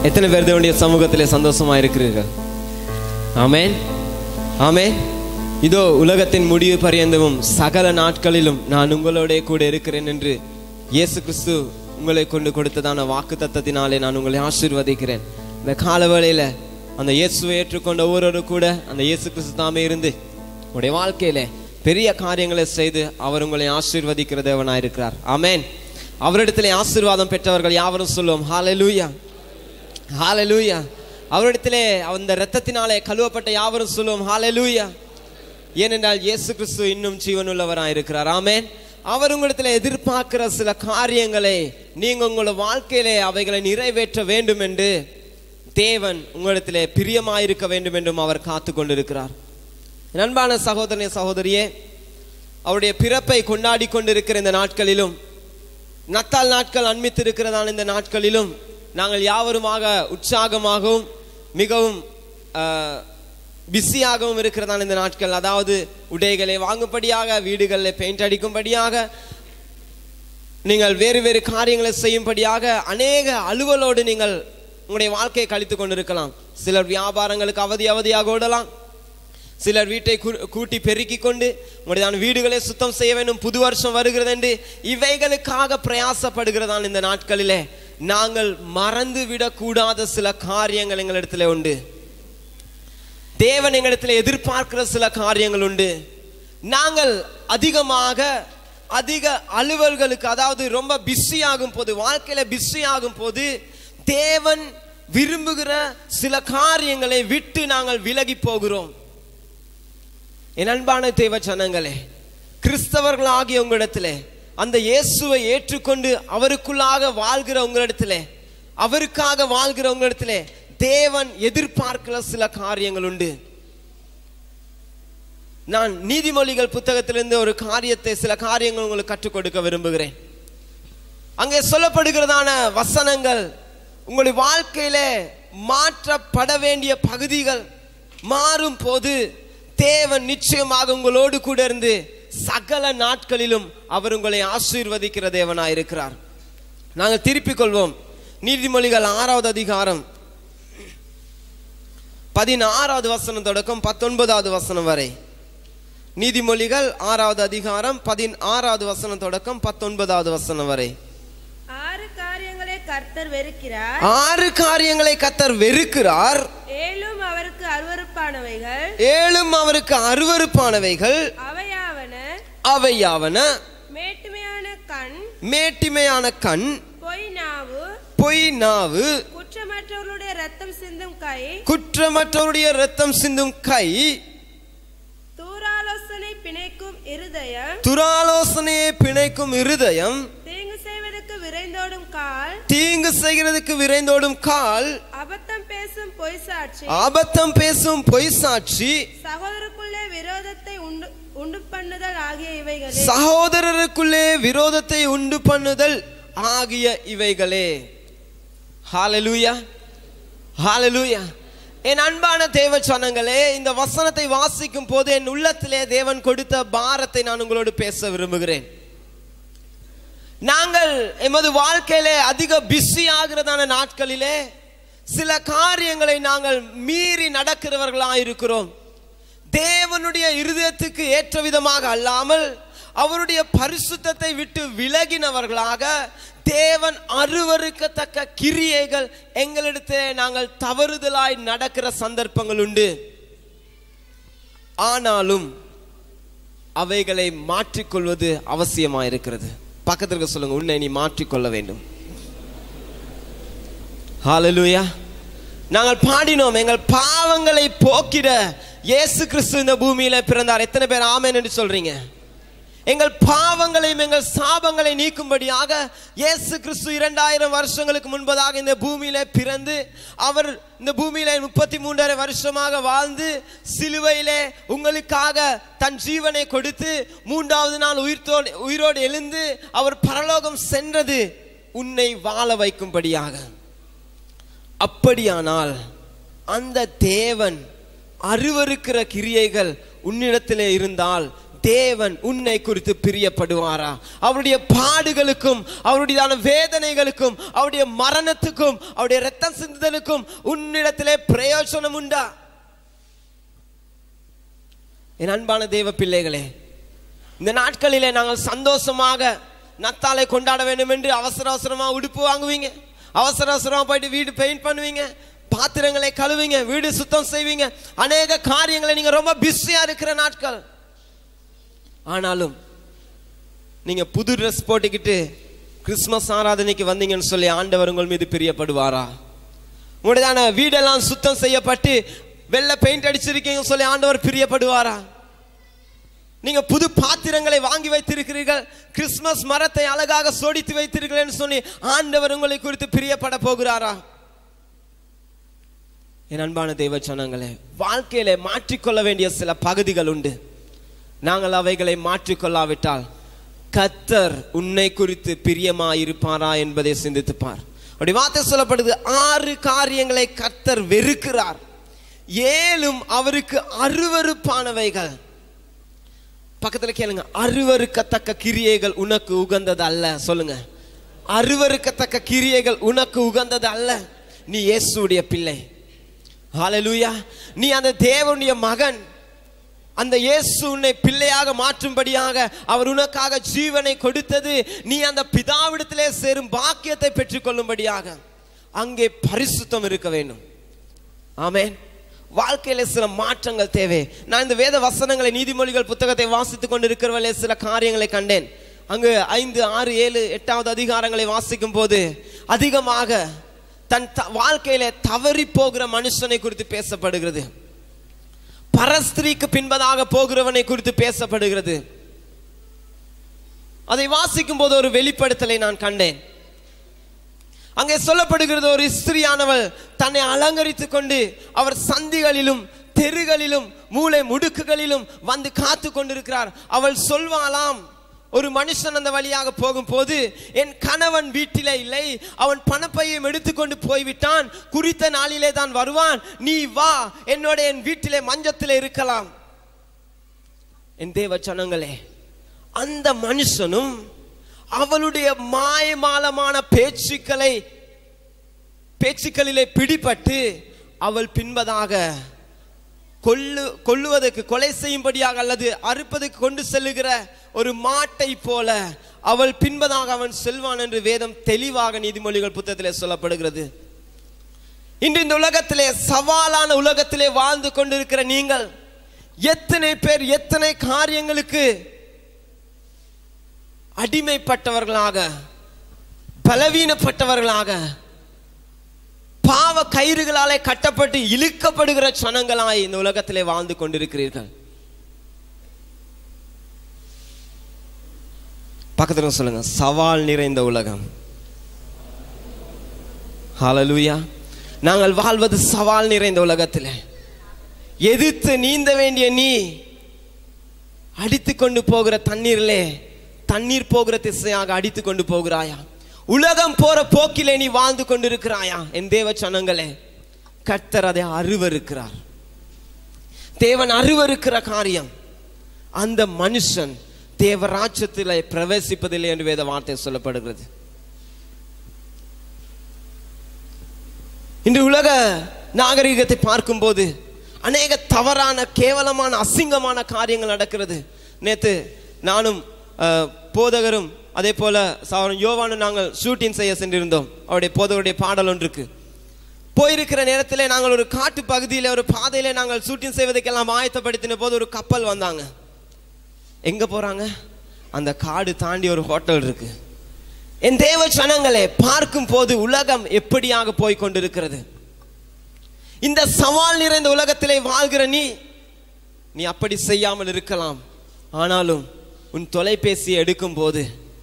எத்தனை பேர் தேவனுடைய சமூகத்திலே சந்தோஷமா இருக்கிறீர்கள் ஆமென் ஆமென் இதோ உலகத்தின் முடிவு பரியந்தமும் சகல நாட்களிலும் நான் உங்களோட கூட இருக்கிறேன் என்று இயேசு கிறிஸ்து உங்களை கொண்டு கொடுத்ததான வாக்கு தத்தத்தினாலே நான் உங்களை ஆசீர்வதிக்கிறேன் இந்த காலவேளையில அந்த இயேசுவை ஏற்றுக்கொண்ட ஒவ்வொரு கூட அந்த இயேசு கிறிஸ்து தாமே இருந்து உங்களுடைய வாழ்க்கையில பெரிய காரியங்களை செய்து அவர் உங்களை ஆசீர்வதிக்கிற தேவனாயிருக்கிறார் ஆமென் அவரிடத்திலே ஆசீர்வாதம் பெற்றவர்கள் யாவரும் சொல்லுவோம் ஹalleluya ஹalleluya அவரிடத்திலே அந்த இரத்தத்தினாலே கழுவப்பட்ட யாவரும் சொல்லுவோம் ஹalleluya ஏனென்றால் இயேசு கிறிஸ்து இன்னும் ஜீவனுள்ளவராய் இருக்கிறார் ஆமென் அவர் உங்களிடத்தில் எதிர்பார்க்கிற சில காரியங்களை நீங்க உங்களோட வாழ்க்கையிலே அவைகளை நிறைவேற்ற வேண்டும் என்று தேவன் உங்களிடத்திலே பிரியமாயிருக்க வேண்டும் என்றும் அவர் காத்து கொண்டிருக்கிறார் என் அன்பான சகோதரனே சகோதரியே அவருடைய பிறப்பை கொண்டாடி கொண்டிருக்கிற இந்த நாட்களிலும் நத்தால் நாட்கள் அண்மித்திருக்கிறதான இந்த நாட்களிலும் நாங்கள் யாவருமாக உற்சாகமாகவும் மிகவும் பிஸியாகவும் இருக்கிறதான இந்த நாட்கள் அதாவது உடைகளை வாங்கும்படியாக வீடுகளில் பெயிண்ட் அடிக்கும்படியாக நீங்கள் வேறு வேறு காரியங்களை செய்யும்படியாக அநேக அலுவலோடு நீங்கள் உங்களுடைய வாழ்க்கையை கழித்து கொண்டிருக்கலாம் சிலர் வியாபாரங்களுக்கு அவதி அவதியாக ஓடலாம் சிலர் வீட்டை கூ- கூட்டி பெருக்கி கொண்டு உங்களுடைய வீடுகளை சுத்தம் செய்ய வேண்டும் புது வருஷம் வருகிறது என்று இவைகளுக்காக பிரயாசப்படுகிறதான இந்த நாட்களிலே நாங்கள் மறந்து விடக்கூடாத சில காரியங்கள் எங்களிடத்துல உண்டு தேவன் எங்களிடத்தில் எதிர்பார்க்கிற சில காரியங்கள் உண்டு நாங்கள் அதிகமாக அதிக அலுவல்களுக்கு அதாவது ரொம்ப பிஸி ஆகும் போது வாழ்க்கையில பிஸி ஆகும் போது தேவன் விரும்புகிற சில காரியங்களை விட்டு நாங்கள் விலகி போகிறோம் என் அன்பான தேவ ஜனங்களே கிறிஸ்தவர்கள் ஆகிய உங்களிடத்திலே அந்த இயேசுவை ஏற்றுக்கொண்டு அவருக்குள்ளாக வாழ்கிற உங்களிடத்திலே அவருக்காக வாழ்கிற உங்களிடத்திலே தேவன் எதிர்பார்க்கிற சில காரியங்கள் உண்டு நான் நீதிமொழிகள் புத்தகத்திலிருந்து ஒரு காரியத்தை சில காரியங்கள் உங்களுக்கு கற்றுக் கொடுக்க விரும்புகிறேன் அங்கே சொல்லப்படுகிறதான வசனங்கள் உங்களுடைய வாழ்க்கையில மாற்றப்பட வேண்டிய பகுதிகள் மாறும் போது தேவன் நிச்சயமாக உங்களோடு கூட இருந்து சகல நாட்களிலும் அவர் உங்களை ஆசீர்வதிக்கிற தேவனாய் இருக்கிறார் நாங்கள் திருப்பிக் கொள்வோம் நீதிமொழிகள் ஆறாவது அதிகாரம் பதினாறாவது வசனம் தொடக்கம் பத்தொன்பதாவது வசனம் வரை நீதிமொழிகள் ஆறாவது அதிகாரம் பதினாறாவது வசனம் தொடக்கம் பத்தொன்பதாவது வசனம் வரை ஆறு காரியங்களை கர்த்தர் வெறுக்கிறார் ஆறு காரியங்களை கத்தர் வெறுக்கிறார் ஏழும் அவருக்கு அருவருப்பானவைகள் ஏழும் அவருக்கு அருவருப்பானவைகள் அவையாவன அவையாவன மேட்டுமையான கண் மேட்டிமையான கண் பொய் நாவு பொய் நாவு குற்றமற்றவர்களுடைய ரத்தம் சிந்தும் கை குற்றமற்றவருடைய ரத்தம் சிந்தும் கை தூராலோசனை பிணைக்கும் இருதயம் துராலோசனையை பிணைக்கும் இருதயம் தீங்கு செய்வதற்கு விரைந்தோடும் கால் தீங்கு செய்கிறதுக்கு விரைந்தோடும் கால் அபத்தம் பேசும் பொய் சாட்சி ஆபத்தம் பேசும் பொய் சாட்சி சகோதரருக்குள்ளே விரோதத்தை உண்டு உண்டு பண்ணுதல் ஆகிய இவைகளே சகோதரருக்குள்ளே விரோதத்தை உண்டு பண்ணுதல் ஆகிய இவைகளே ஹalleluya ஹalleluya என் அன்பான தேவ சொன்னங்களே இந்த வசனத்தை வாசிக்கும் போது என் உள்ளத்திலே தேவன் கொடுத்த பாரத்தை நான் உங்களோடு பேச விரும்புகிறேன் நாங்கள் எமது வாழ்க்கையிலே அதிக பிஸி ஆகிறதான நாட்களிலே சில காரியங்களை நாங்கள் மீறி நடக்கிறவர்களாக இருக்கிறோம் தேவனுடைய இருதயத்துக்கு ஏற்ற விதமாக அல்லாமல் அவருடைய பரிசுத்தத்தை விட்டு விலகினவர்களாக தேவன் அருவருக்கத்தக்க கிரியைகள் எங்களிடத்தே நாங்கள் தவறுதலாய் நடக்கிற சந்தர்ப்பங்கள் உண்டு ஆனாலும் அவைகளை மாற்றிக்கொள்வது அவசியமாயிருக்கிறது பக்கத்திற்கு சொல்லுங்க உன்னை நீ மாற்றிக்கொள்ள வேண்டும் ஹalleluya நாங்கள் பாடினோம் எங்கள் பாவங்களை போக்கிட இயேசு கிறிஸ்து இந்த பூமியில பிறந்தார் எத்தனை பேர் ஆமென் என்று சொல்றீங்க எங்கள் பாவங்களையும் எங்கள் சாபங்களை நீக்கும்படியாக இயேசு கிறிஸ்து இரண்டாயிரம் வருஷங்களுக்கு முன்பதாக இந்த பூமியில பிறந்து அவர் இந்த பூமியில முப்பத்தி மூன்றரை வருஷமாக வாழ்ந்து சிலுவையிலே உங்களுக்காக தன் ஜீவனை கொடுத்து மூன்றாவது நாள் உயிர்த்தோடு உயிரோடு எழுந்து அவர் பரலோகம் சென்றது உன்னை வாழ வைக்கும்படியாக அப்படியானால் அந்த தேவன் அருவருக்கிற கிரியைகள் உன்னிடத்திலே இருந்தால் தேவன் உன்னை குறித்து பிரியப்படுவாரா அவருடைய பாடுகளுக்கும் அவருடையதான வேதனைகளுக்கும் அவருடைய மரணத்துக்கும் அவருடைய ரத்தம் சிந்துதலுக்கும் உன்னிடத்திலே பிரயோஜனம் உண்டா என் அன்பான தேவ பிள்ளைகளே இந்த நாட்களிலே நாங்கள் சந்தோஷமாக நத்தாலை கொண்டாட வேண்டும் என்று அவசர அவசரமா உடுப்பு வாங்குவீங்க அவசர அவசரமா போயிட்டு வீடு பெயிண்ட் பண்ணுவீங்க பாத்திரங்களை கழுவீங்க வீடு சுத்தம் செய்வீங்க அநேக காரியங்களை நீங்க ரொம்ப பிஸியா இருக்கிற நாட்கள் ஆனாலும் நீங்க புது ட்ரெஸ் போட்டுக்கிட்டு கிறிஸ்மஸ் ஆராதனைக்கு வந்தீங்கன்னு சொல்லி ஆண்டவர் உங்கள் மீது பிரியப்படுவாரா உங்களுடையதான வீடெல்லாம் சுத்தம் செய்யப்பட்டு வெள்ளை பெயிண்ட் அடிச்சிருக்கீங்கன்னு சொல்லி ஆண்டவர் பிரியப்படுவாரா நீங்க புது பாத்திரங்களை வாங்கி வைத்திருக்கிறீர்கள் கிறிஸ்மஸ் மரத்தை அழகாக சோடித்து வைத்திருக்கிறேன்னு சொல்லி ஆண்டவர் உங்களை குறித்து பிரியப்பட போகிறாரா என் அன்பான தெய்வ சொன்னங்களே வாழ்க்கையில மாற்றிக்கொள்ள வேண்டிய சில பகுதிகள் உண்டு நாங்கள் அவைகளை மாற்றிக்கொள்ளாவிட்டால் கத்தர் உன்னை குறித்து பிரியமா இருப்பாரா என்பதை சிந்தித்து பார் அப்படி வார்த்தை சொல்லப்படுது ஆறு காரியங்களை கத்தர் வெறுக்கிறார் ஏழும் அவருக்கு அருவருப்பானவைகள் பக்கத்துல கேளுங்க அருவருக்கத்தக்க கிரியைகள் உனக்கு உகந்தது அல்ல சொல்லுங்க அருவருக்கத்தக்க கிரியைகள் உனக்கு உகந்தது அல்ல நீ இயேசுடைய பிள்ளை ஹalleluya நீ அந்த தேவனுடைய மகன் அந்த இயேசு உன்னை பிள்ளையாக மாற்றும்படியாக அவர் உனக்காக ஜீவனை கொடுத்தது நீ அந்த பிதாவிடத்திலே சேரும் பாக்கியத்தை பெற்றுக்கொள்ளும்படியாக அங்கே பரிசுத்தம் இருக்க வேண்டும் ஆமென் வாழ்க்கையில சில மாற்றங்கள் தேவை நான் இந்த வேத வசனங்களை நீதிமொழிகள் புத்தகத்தை வாசித்துக் கொண்டிருக்கிறவர்களே சில காரியங்களை கண்டேன் அங்கு ஐந்து ஆறு ஏழு எட்டாவது அதிகாரங்களை வாசிக்கும் போது அதிகமாக தன் த- வாழ்க்கையில தவறி போகிற மனுஷனை குறித்து பேசப்படுகிறது பரஸ்திரிக்கு பின்பதாக போகிறவனை குறித்து பேசப்படுகிறது அதை வாசிக்கும் போது ஒரு வெளிப்படுத்தலை நான் கண்டேன் அங்கே சொல்லப்படுகிறது ஒரு ஸ்திரியானவள் தன்னை அலங்கரித்துக் கொண்டு அவர் சந்திகளிலும் தெருகளிலும் மூளை முடுக்குகளிலும் வந்து காத்து கொண்டிருக்கிறார் அவள் சொல்வாளாம் ஒரு மனுஷன் அந்த வழியாக போகும்போது என் கணவன் வீட்டிலே இல்லை அவன் பணப்பையும் எடுத்துக்கொண்டு போய்விட்டான் குறித்த நாளிலே தான் வருவான் நீ வா என்னோட என் வீட்டிலே மஞ்சத்திலே இருக்கலாம் என் தேவ ஜனங்களே அந்த மனுஷனும் அவளுடைய மாயமாலமான பேச்சுக்களை பேச்சுக்களிலே பிடிபட்டு அவள் பின்பதாக கொல்லு கொல்லுவதற்கு கொலை செய்யும்படியாக அல்லது அறுப்பதற்கு கொண்டு செல்லுகிற ஒரு மாட்டை போல அவள் பின்பதாக அவன் செல்வான் என்று வேதம் தெளிவாக நீதிமொழிகள் புத்தகத்திலே சொல்லப்படுகிறது இன்று இந்த உலகத்திலே சவாலான உலகத்திலே வாழ்ந்து கொண்டிருக்கிற நீங்கள் எத்தனை பேர் எத்தனை காரியங்களுக்கு அடிமைப்பட்டவர்களாக பலவீனப்பட்டவர்களாக பாவ கயிறுகளாலே கட்டப்பட்டு இழுக்கப்படுகிற சனங்களாய் இந்த உலகத்திலே வாழ்ந்து கொண்டிருக்கிறீர்கள் பக்கத்துல சொல்லுங்க சவால் நிறைந்த உலகம் ஹalleluya நாங்கள் வாழ்வது சவால் நிறைந்த உலகத்திலே எதிர்த்து நீந்த வேண்டிய நீ அடித்து கொண்டு போகிற தண்ணீரிலே தண்ணீர் போகிற திசையாக அடித்து கொண்டு போகிறாயா உலகம் போற போக்கிலே நீ வாழ்ந்து கொண்டிருக்கிறாயா என் தேவ சனங்களே கர்த்தர் அதை அருவருக்கிறார் தேவன் அருவருக்கிற காரியம் அந்த மனுஷன் தேவராட்சத்திலே பிரவேசிப்பதில்லை என்று வேத வார்த்தை சொல்லப்படுகிறது இன்று உலக நாகரிகத்தை பார்க்கும்போது அநேக தவறான கேவலமான அசிங்கமான காரியங்கள் நடக்கிறது நேத்து நானும் அஹ், போதகரும் அதே போல சகோதரன் யோவானும் நாங்கள் ஷூட்டிங் செய்ய சென்றிருந்தோம் அவருடைய போதகருடைய பாடல் ஒன்றுக்கு போயிருக்கிற நேரத்திலே நாங்கள் ஒரு காட்டு பகுதியில் ஒரு பாதையிலே நாங்கள் ஷூட்டிங் செய்வதற்கெல்லாம் ஆயத்தப்படுத்தின போது ஒரு கப்பல் வந்தாங்க எங்க போறாங்க அந்த காடு தாண்டி ஒரு ஹோட்டல் இருக்கு என் தேவ சனங்களே பார்க்கும் போது உலகம் எப்படியாக போய் கொண்டிருக்கிறது இந்த சவால் நிறைந்த உலகத்திலே வாழ்கிற நீ நீ அப்படி செய்யாமல் இருக்கலாம் ஆனாலும் உன் தொலைபேசியை எடுக்கும் போது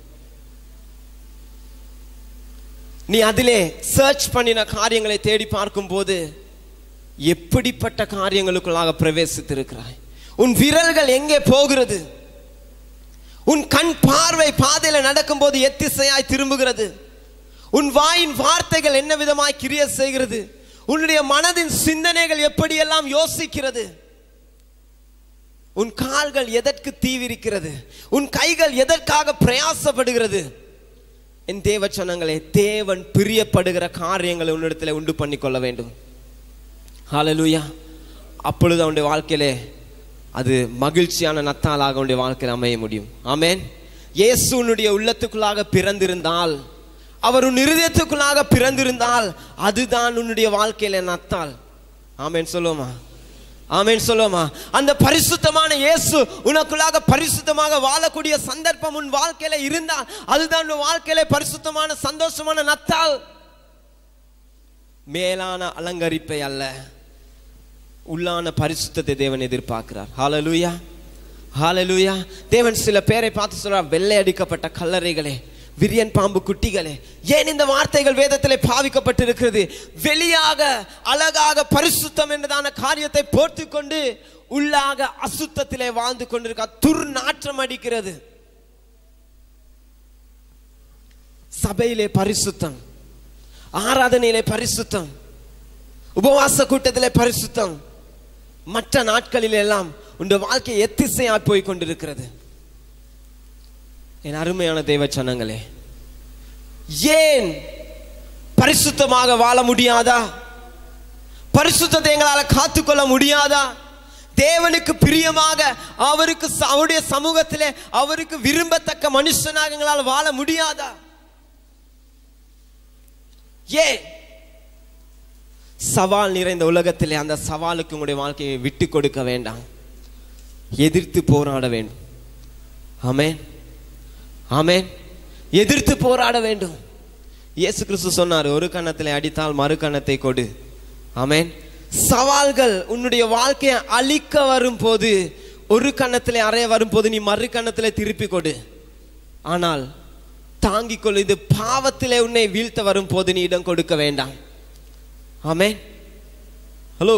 நீ அதிலே சர்ச் பண்ணின காரியங்களை தேடி பார்க்கும் போது எப்படிப்பட்ட காரியங்களுக்குள்ளாக பிரவேசித்திருக்கிறாய் உன் விரல்கள் எங்கே போகிறது உன் கண் பார்வை பாதையில நடக்கும்போது எத்திசையாய் திரும்புகிறது உன் வாயின் வார்த்தைகள் என்ன விதமாய் கிரிய செய்கிறது உன்னுடைய மனதின் சிந்தனைகள் எப்படியெல்லாம் யோசிக்கிறது உன் கால்கள் எதற்கு தீவிரிக்கிறது உன் கைகள் எதற்காக பிரயாசப்படுகிறது என் தேவ சொன்னங்களே தேவன் பிரியப்படுகிற காரியங்களை உன்னிடத்தில் உண்டு பண்ணி கொள்ள வேண்டும் ஹalleluya அப்பொழுது அவனுடைய வாழ்க்கையிலே அது மகிழ்ச்சியான நத்தாளாக அவனுடைய வாழ்க்கையில் அமைய முடியும் ஆமென் இயேசு உன்னுடைய உள்ளத்துக்குள்ளாக பிறந்திருந்தால் அவர் உன் இருதயத்துக்குள்ளாக பிறந்திருந்தால் அதுதான் உன்னுடைய வாழ்க்கையில நத்தாள் ஆமென் சொல்லுவோமா ஆமென் சொல்லுவோமா அந்த பரிசுத்தமான இயேசு உனக்குள்ளாக பரிசுத்தமாக வாழக்கூடிய சந்தர்ப்பம் உன் வாழ்க்கையில இருந்தால் அதுதான் உன் வாழ்க்கையில பரிசுத்தமான சந்தோஷமான நத்தாள் மேலான அலங்கரிப்பை அல்ல உள்ளான பரிசுத்தத்தை தேவன் எதிர்பார்க்கிறார் ஹalleluya ஹalleluya தேவன் சில பேரை பார்த்து சொல்றார் வெள்ளை அடிக்கப்பட்ட கல்லறைகளே விரியன் பாம்பு குட்டிகளே ஏன் இந்த வார்த்தைகள் வேதத்திலே பாவிக்கப்பட்டிருக்கிறது வெளியாக அழகாக பரிசுத்தம் என்றதான காரியத்தை போர்த்து கொண்டு உள்ளாக அசுத்தத்திலே வாழ்ந்து கொண்டிருக்க துர்நாற்றம் அடிக்கிறது சபையிலே பரிசுத்தம் ஆராதனையிலே பரிசுத்தம் உபவாச கூட்டத்திலே பரிசுத்தம் மற்ற நாட்களில் எல்லாம் உன் வாழ்க்கை எத்திசையா போய் கொண்டிருக்கிறது என் அருமையான தெய்வ சனங்களே ஏன் பரிசுத்தமாக வாழ முடியாதா பரிசுத்தத்தை எங்களால் காத்துக்கொள்ள முடியாதா தேவனுக்கு பிரியமாக அவருக்கு ச- அவருடைய சமூகத்திலே அவருக்கு விரும்பத்தக்க மனுஷனாக எங்களால் வாழ முடியாதா ஏன் சவால் நிறைந்த உலகத்திலே அந்த சவாலுக்கு உங்களுடைய வாழ்க்கையை விட்டு கொடுக்க வேண்டாம் எதிர்த்து போராட வேண்டும் ஆமென் ஆமென் எதிர்த்து போராட வேண்டும் இயேசு கிறிஸ்து சொன்னார் ஒரு கன்னத்திலே அடித்தால் மறு கன்னத்தை கொடு ஆமென் சவால்கள் உன்னுடைய வாழ்க்கையை அழிக்க வரும்போது ஒரு கன்னத்திலே அறைய வரும்போது நீ மறு கன்னத்திலே திருப்பி கொடு ஆனால் தாங்கிக் கொள் இது பாவத்திலே உன்னை வீழ்த்த வரும்போது நீ இடம் கொடுக்க வேண்டாம் ஆமென் ஹலோ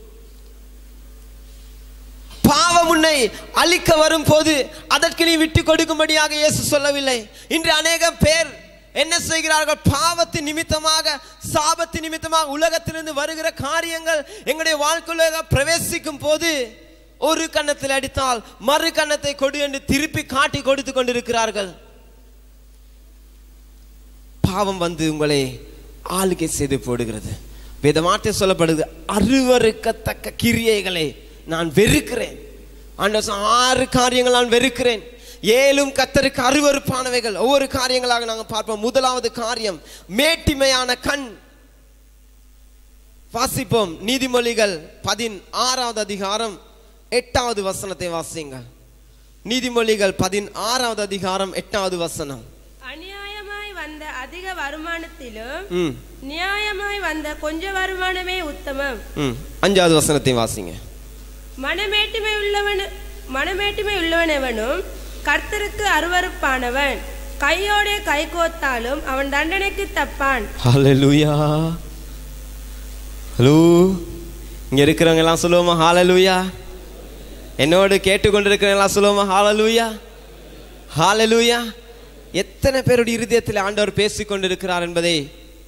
பாவம் உன்னை அழிக்க வரும்போது அதற்கு நீ விட்டு கொடுக்கும்படியாக இயேசு சொல்லவில்லை இன்று அநேகம் பேர் என்ன செய்கிறார்கள் பாவத்தின் நிமித்தமாக சாபத்தின் நிமித்தமாக உலகத்திலிருந்து வருகிற காரியங்கள் எங்களுடைய வாழ்க்கையில பிரவேசிக்கும் போது ஒரு கன்னத்தில் அடித்தால் மறு கன்னத்தை கொடு என்று திருப்பி காட்டி கொடுத்து கொண்டிருக்கிறார்கள் பாவம் வந்து உங்களை ஆளுகை செய்து போடுகிறது வேத வார்த்தை சொல்லப்படுது அருவருக்கத்தக்க கிரியைகளை நான் வெறுக்கிறேன் ஆண்டவர் சொன்ன, ஆறு காரியங்கள் நான் வெறுக்கிறேன் ஏழும் கத்தருக்கு அருவருப்பானவைகள் ஒவ்வொரு காரியங்களாக நாங்கள் பார்ப்போம் முதலாவது காரியம் மேட்டிமையான கண் வாசிப்போம் நீதிமொழிகள் பதின் ஆறாவது அதிகாரம் எட்டாவது வசனத்தை வாசிங்க நீதிமொழிகள் பதின் ஆறாவது அதிகாரம் எட்டாவது வசனம் அநியாயமாய் வந்த அதிக வருமானத்திலும் ம் நியாயமாய் வந்த கொஞ்ச வருமானமே உத்தமம் ம் அஞ்சாவது வசனத்தை வாசிங்க மனமேட்டுமை உள்ளவன் மனமேட்டுமை உள்ளவனவனும் கர்த்தருக்கு அருவருப்பானவன் கையோடே கை கோத்தாலும் அவன் தண்டனைக்கு தப்பான் ஹalleluya ஹலோ இங்க இருக்கிறவங்க எல்லாம் சொல்லுவோமா ஹalleluya என்னோடு கேட்டுக்கொண்டிருக்கிறவங்க எல்லாம் சொல்லுவோமா ஹalleluya ஹalleluya எத்தனை பேருடைய இருதயத்தில் ஆண்டவர் பேசிக் கொண்டிருக்கிறார் என்பதை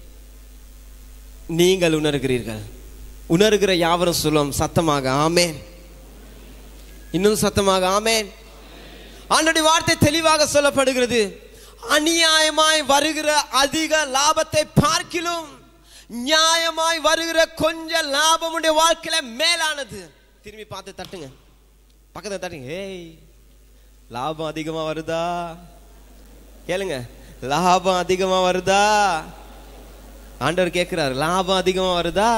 நீங்கள் உணர்கிறீர்கள் உணர்கிற யாவரும் சொல்லும் சத்தமாக ஆமென் இன்னும் சத்தமாக ஆமென் ஆண்டோடைய வார்த்தை தெளிவாக சொல்லப்படுகிறது அநியாயமாய் வருகிற அதிக லாபத்தை பார்க்கிலும் நியாயமாய் வருகிற கொஞ்ச லாபம் உடைய வாழ்க்கையில மேலானது திரும்பி பார்த்து தட்டுங்க பக்கத்துல தட்டுங்க ஏய் லாபம் அதிகமா வருதா கேளுங்க லாபம் அதிகமா வருதா ஆண்டவர் கேட்கிறார் லாபம் அதிகமா வருதா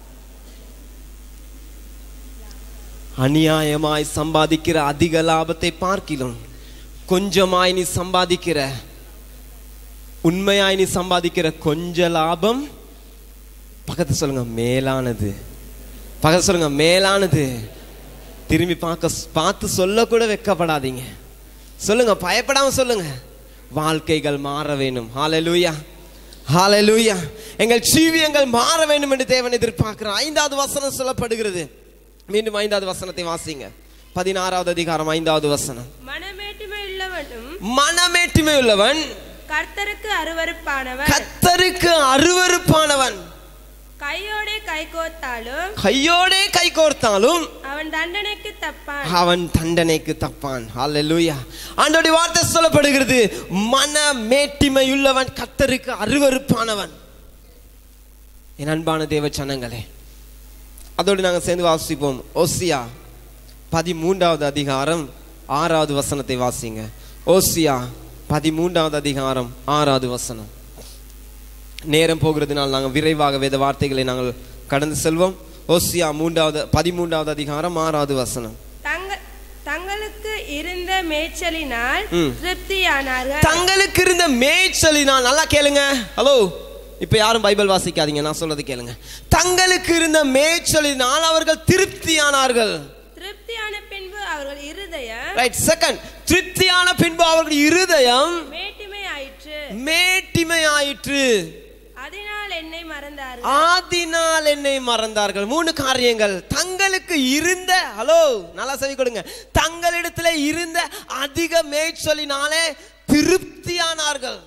அநியாயமாய் சம்பாதிக்கிற அதிக லாபத்தை பார்க்கிலும் கொஞ்சமாய் நீ சம்பாதிக்கிற உண்மையாய் நீ சம்பாதிக்கிற கொஞ்ச லாபம் பக்கத்து சொல்லுங்க மேலானது பக்கத்து சொல்லுங்க மேலானது திரும்பி பார்க்க பார்த்து சொல்ல கூட வெக்கப்படாதீங்க சொல்லுங்க பயப்படாம சொல்லுங்க வாழ்க்கைகள் மாற வேணும் ஹalleluya ஹalleluya எங்கள் ஜீவியங்கள் மாற வேண்டும் என்று தேவன் எதிர்பார்க்கிறார் ஐந்தாவது வசனம் சொல்லப்படுகிறது மீண்டும் ஐந்தாவது வசனத்தை வாசிங்க பதினாறாவது அதிகாரம் ஐந்தாவது வசனம் மனமேட்டுமை உள்ளவனும் மனமேட்டுமை உள்ளவன் கர்த்தருக்கு அருவருப்பானவன் கத்தருக்கு அருவருப்பானவன் கையோடே கை கோர்த்தாலும் கையோடே கை கோர்த்தாலும் அவன் தண்டனைக்கு தப்பான் அவன் தண்டனைக்கு தப்பான் ஹalleluya ஆண்டோடைய வார்த்தை சொல்லப்படுகிறது மன மேட்டிமையுள்ளவன் கத்தருக்கு அருவருப்பானவன் என் அன்பான தேவ சனங்களே அதோடு நாங்கள் சேர்ந்து வாசிப்போம் ஓசியா பதிமூன்றாவது அதிகாரம் ஆறாவது வசனத்தை வாசிங்க ஓசியா பதிமூன்றாவது அதிகாரம் ஆறாவது வசனம் நேரம் போகிறதுனால் நாங்கள் விரைவாக வேத வார்த்தைகளை நாங்கள் கடந்து செல்வோம் ஓசியா மூன்றாவது பதிமூன்றாவது அதிகாரம் ஆறாவது வசனம் தங்க தங்களுக்கு இருந்த மேய்ச்சலினால் ம். திருப்தியானார்கள் தங்களுக்கு இருந்த மேய்ச்சலினால் நல்லா கேளுங்க ஹலோ இப்ப யாரும் பைபிள் வாசிக்காதீங்க நான் சொல்றது கேளுங்க தங்களுக்கு இருந்த மேய்ச்சலினால் அவர்கள் திருப்தியானார்கள் திருப்தியான பின்பு அவர்கள் இருதயம் ரைட் செகண்ட் திருப்தியான பின்பு அவர்கள் இருதயம் மேட்டிமை ஆயிற்று மேட்டிமை ஆயிற்று அதனால் என்னை மறந்தார்கள் ஆதினால் என்னை மறந்தார்கள் மூணு காரியங்கள் தங்களுக்கு இருந்த ஹலோ நல்லா செவி கொடுங்க தங்களிடத்துல இருந்த அதிக மேய்ச்சலினாலே திருப்தியானார்கள்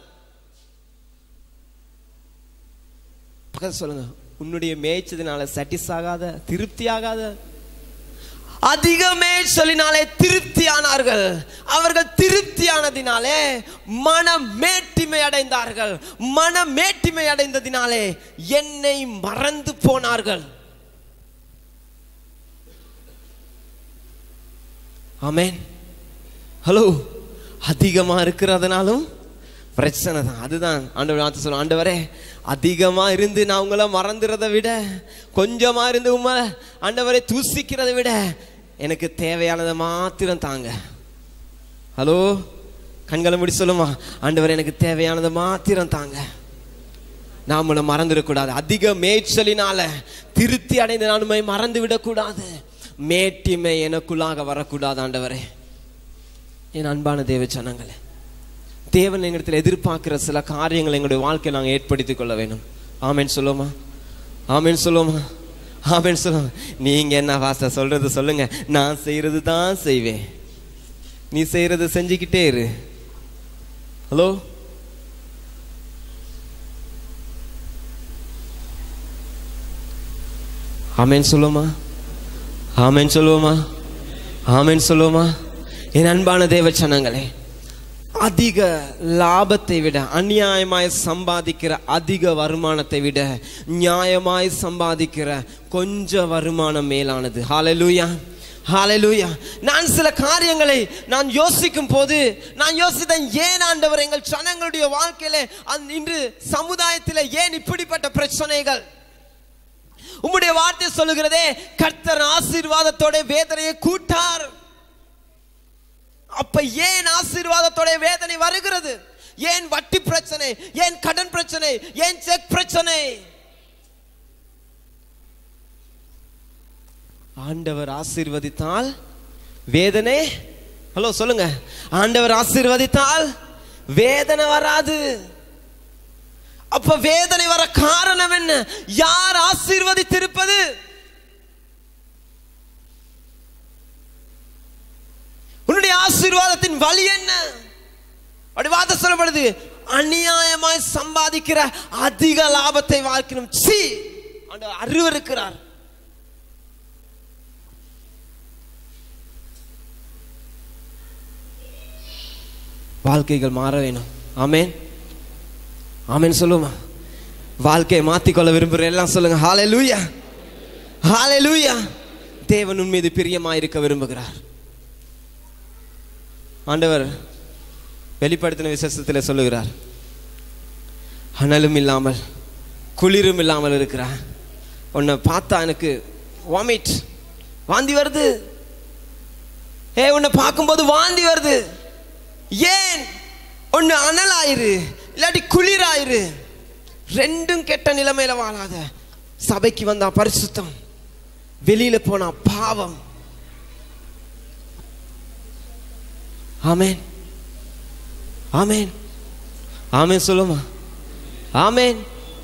பக்கத்துல சொல்லுங்க உன்னுடைய மேய்ச்சதினால சாட்டிஸ் ஆகாத திருப்தி ஆகாத அதிக மேய்ச்சலினாலே திருப்தியானார்கள் அவர்கள் திருப்தியானதினாலே மன மேட்டிமை அடைந்தார்கள் மன மேட்டிமை அடைந்ததினாலே என்னை மறந்து போனார்கள் ஆமென் ஹலோ அதிகமா இருக்கிறதுனாலும் பிரச்சனை தான் அதுதான் ஆண்டவர் வார்த்தை சொல்லுவோம் ஆண்டவரே அதிகமா இருந்து நான் உங்களை மறந்துறதை விட கொஞ்சமா இருந்து உங்களை ஆண்டவரை தூசிக்கிறதை விட எனக்கு தேவையானதை மாத்திரம் தாங்க ஹலோ கண்களை முடி சொல்லுமா ஆண்டவர் எனக்கு தேவையானதை மாத்திரம் தாங்க நான் உங்களை மறந்துடக்கூடாது அதிக மேய்ச்சலினால திருப்தி அடைந்த நானுமை மறந்து விடக்கூடாது மேட்டிமை எனக்குள்ளாக வரக்கூடாது ஆண்டவரே என் அன்பான தேவ ஜனங்களே தேவன் எங்களிடத்தில் எதிர்பார்க்கிற சில காரியங்களை எங்களுடைய வாழ்க்கையை நாங்கள் ஏற்படுத்திக் கொள்ள வேணும் ஆமேன் சொல்லுமா ஆமேன் சொல்லுமா ஆமேன் சொல்லுமா நீங்க என்ன வாச சொல்றது சொல்லுங்க நான் செய்யறது தான் செய்வேன் நீ செய்யறது செஞ்சுக்கிட்டே இரு ஹலோ ஆமேன் சொல்லுமா ஆமேன் சொல்லுவோமா ஆமேன் சொல்லுவோமா என் அன்பான தேவ சனங்களே அதிக லாபத்தை விட அநியாயமாய் சம்பாதிக்கிற அதிக வருமானத்தை விட நியாயமாய் சம்பாதிக்கிற கொஞ்ச வருமானம் மேலானது ஹalleluya ஹalleluya நான் சில காரியங்களை நான் யோசிக்கும் போது நான் யோசித்தேன் ஏன் ஆண்டவர் எங்கள் ஜனங்களுடைய வாழ்க்கையில அந்த இன்று சமுதாயத்தில் ஏன் இப்படிப்பட்ட பிரச்சனைகள் உம்முடைய வார்த்தை சொல்லுகிறதே கர்த்தர் ஆசீர்வாதத்தோட வேதனையை கூட்டார் அப்ப ஏன் ஆசீர்வாதத்தோட வேதனை வருகிறது ஏன் வட்டி பிரச்சனை ஏன் கடன் பிரச்சனை ஏன் செக் பிரச்சனை ஆண்டவர் ஆசீர்வதித்தால் வேதனை ஹலோ சொல்லுங்க ஆண்டவர் ஆசீர்வதித்தால் வேதனை வராது அப்ப வேதனை வர காரணம் என்ன யார் ஆசீர்வதித்திருப்பது உன்னுடைய ஆசீர்வாதத்தின் வழி என்ன அப்படி வார்த்தை சொல்லப்படுது அநியாயமாய் சம்பாதிக்கிற அதிக லாபத்தை வாழ்க்கணும் சி ஆண்டவர் அருவருக்கிறார் வாழ்க்கைகள் மாற வேணும் ஆமேன் ஆமேன் சொல்லுமா வாழ்க்கையை மாத்திக்கொள்ள விரும்புகிற எல்லாம் சொல்லுங்க ஹாலே லூயா ஹாலே லூயா தேவன் உன் மீது பிரியமா இருக்க விரும்புகிறார் ஆண்டவர் வெளிப்படுத்தின விசேஷத்தில் சொல்லுகிறார் அனலும் இல்லாமல் குளிரும் இல்லாமல் இருக்கிறார் உன்னை பார்த்தா எனக்கு வாமிட் வாந்தி வருது ஏ உன்னை பார்க்கும்போது வாந்தி வருது ஏன் ஒன்று அனலாயிரு இல்லாட்டி குளிராயிரு ரெண்டும் கெட்ட நிலைமையில வாழாத சபைக்கு வந்தா பரிசுத்தம் வெளியில போனா பாவம் ஆமேன் ஆமேன் ஆமேன் சொல்லுமா ஆமேன்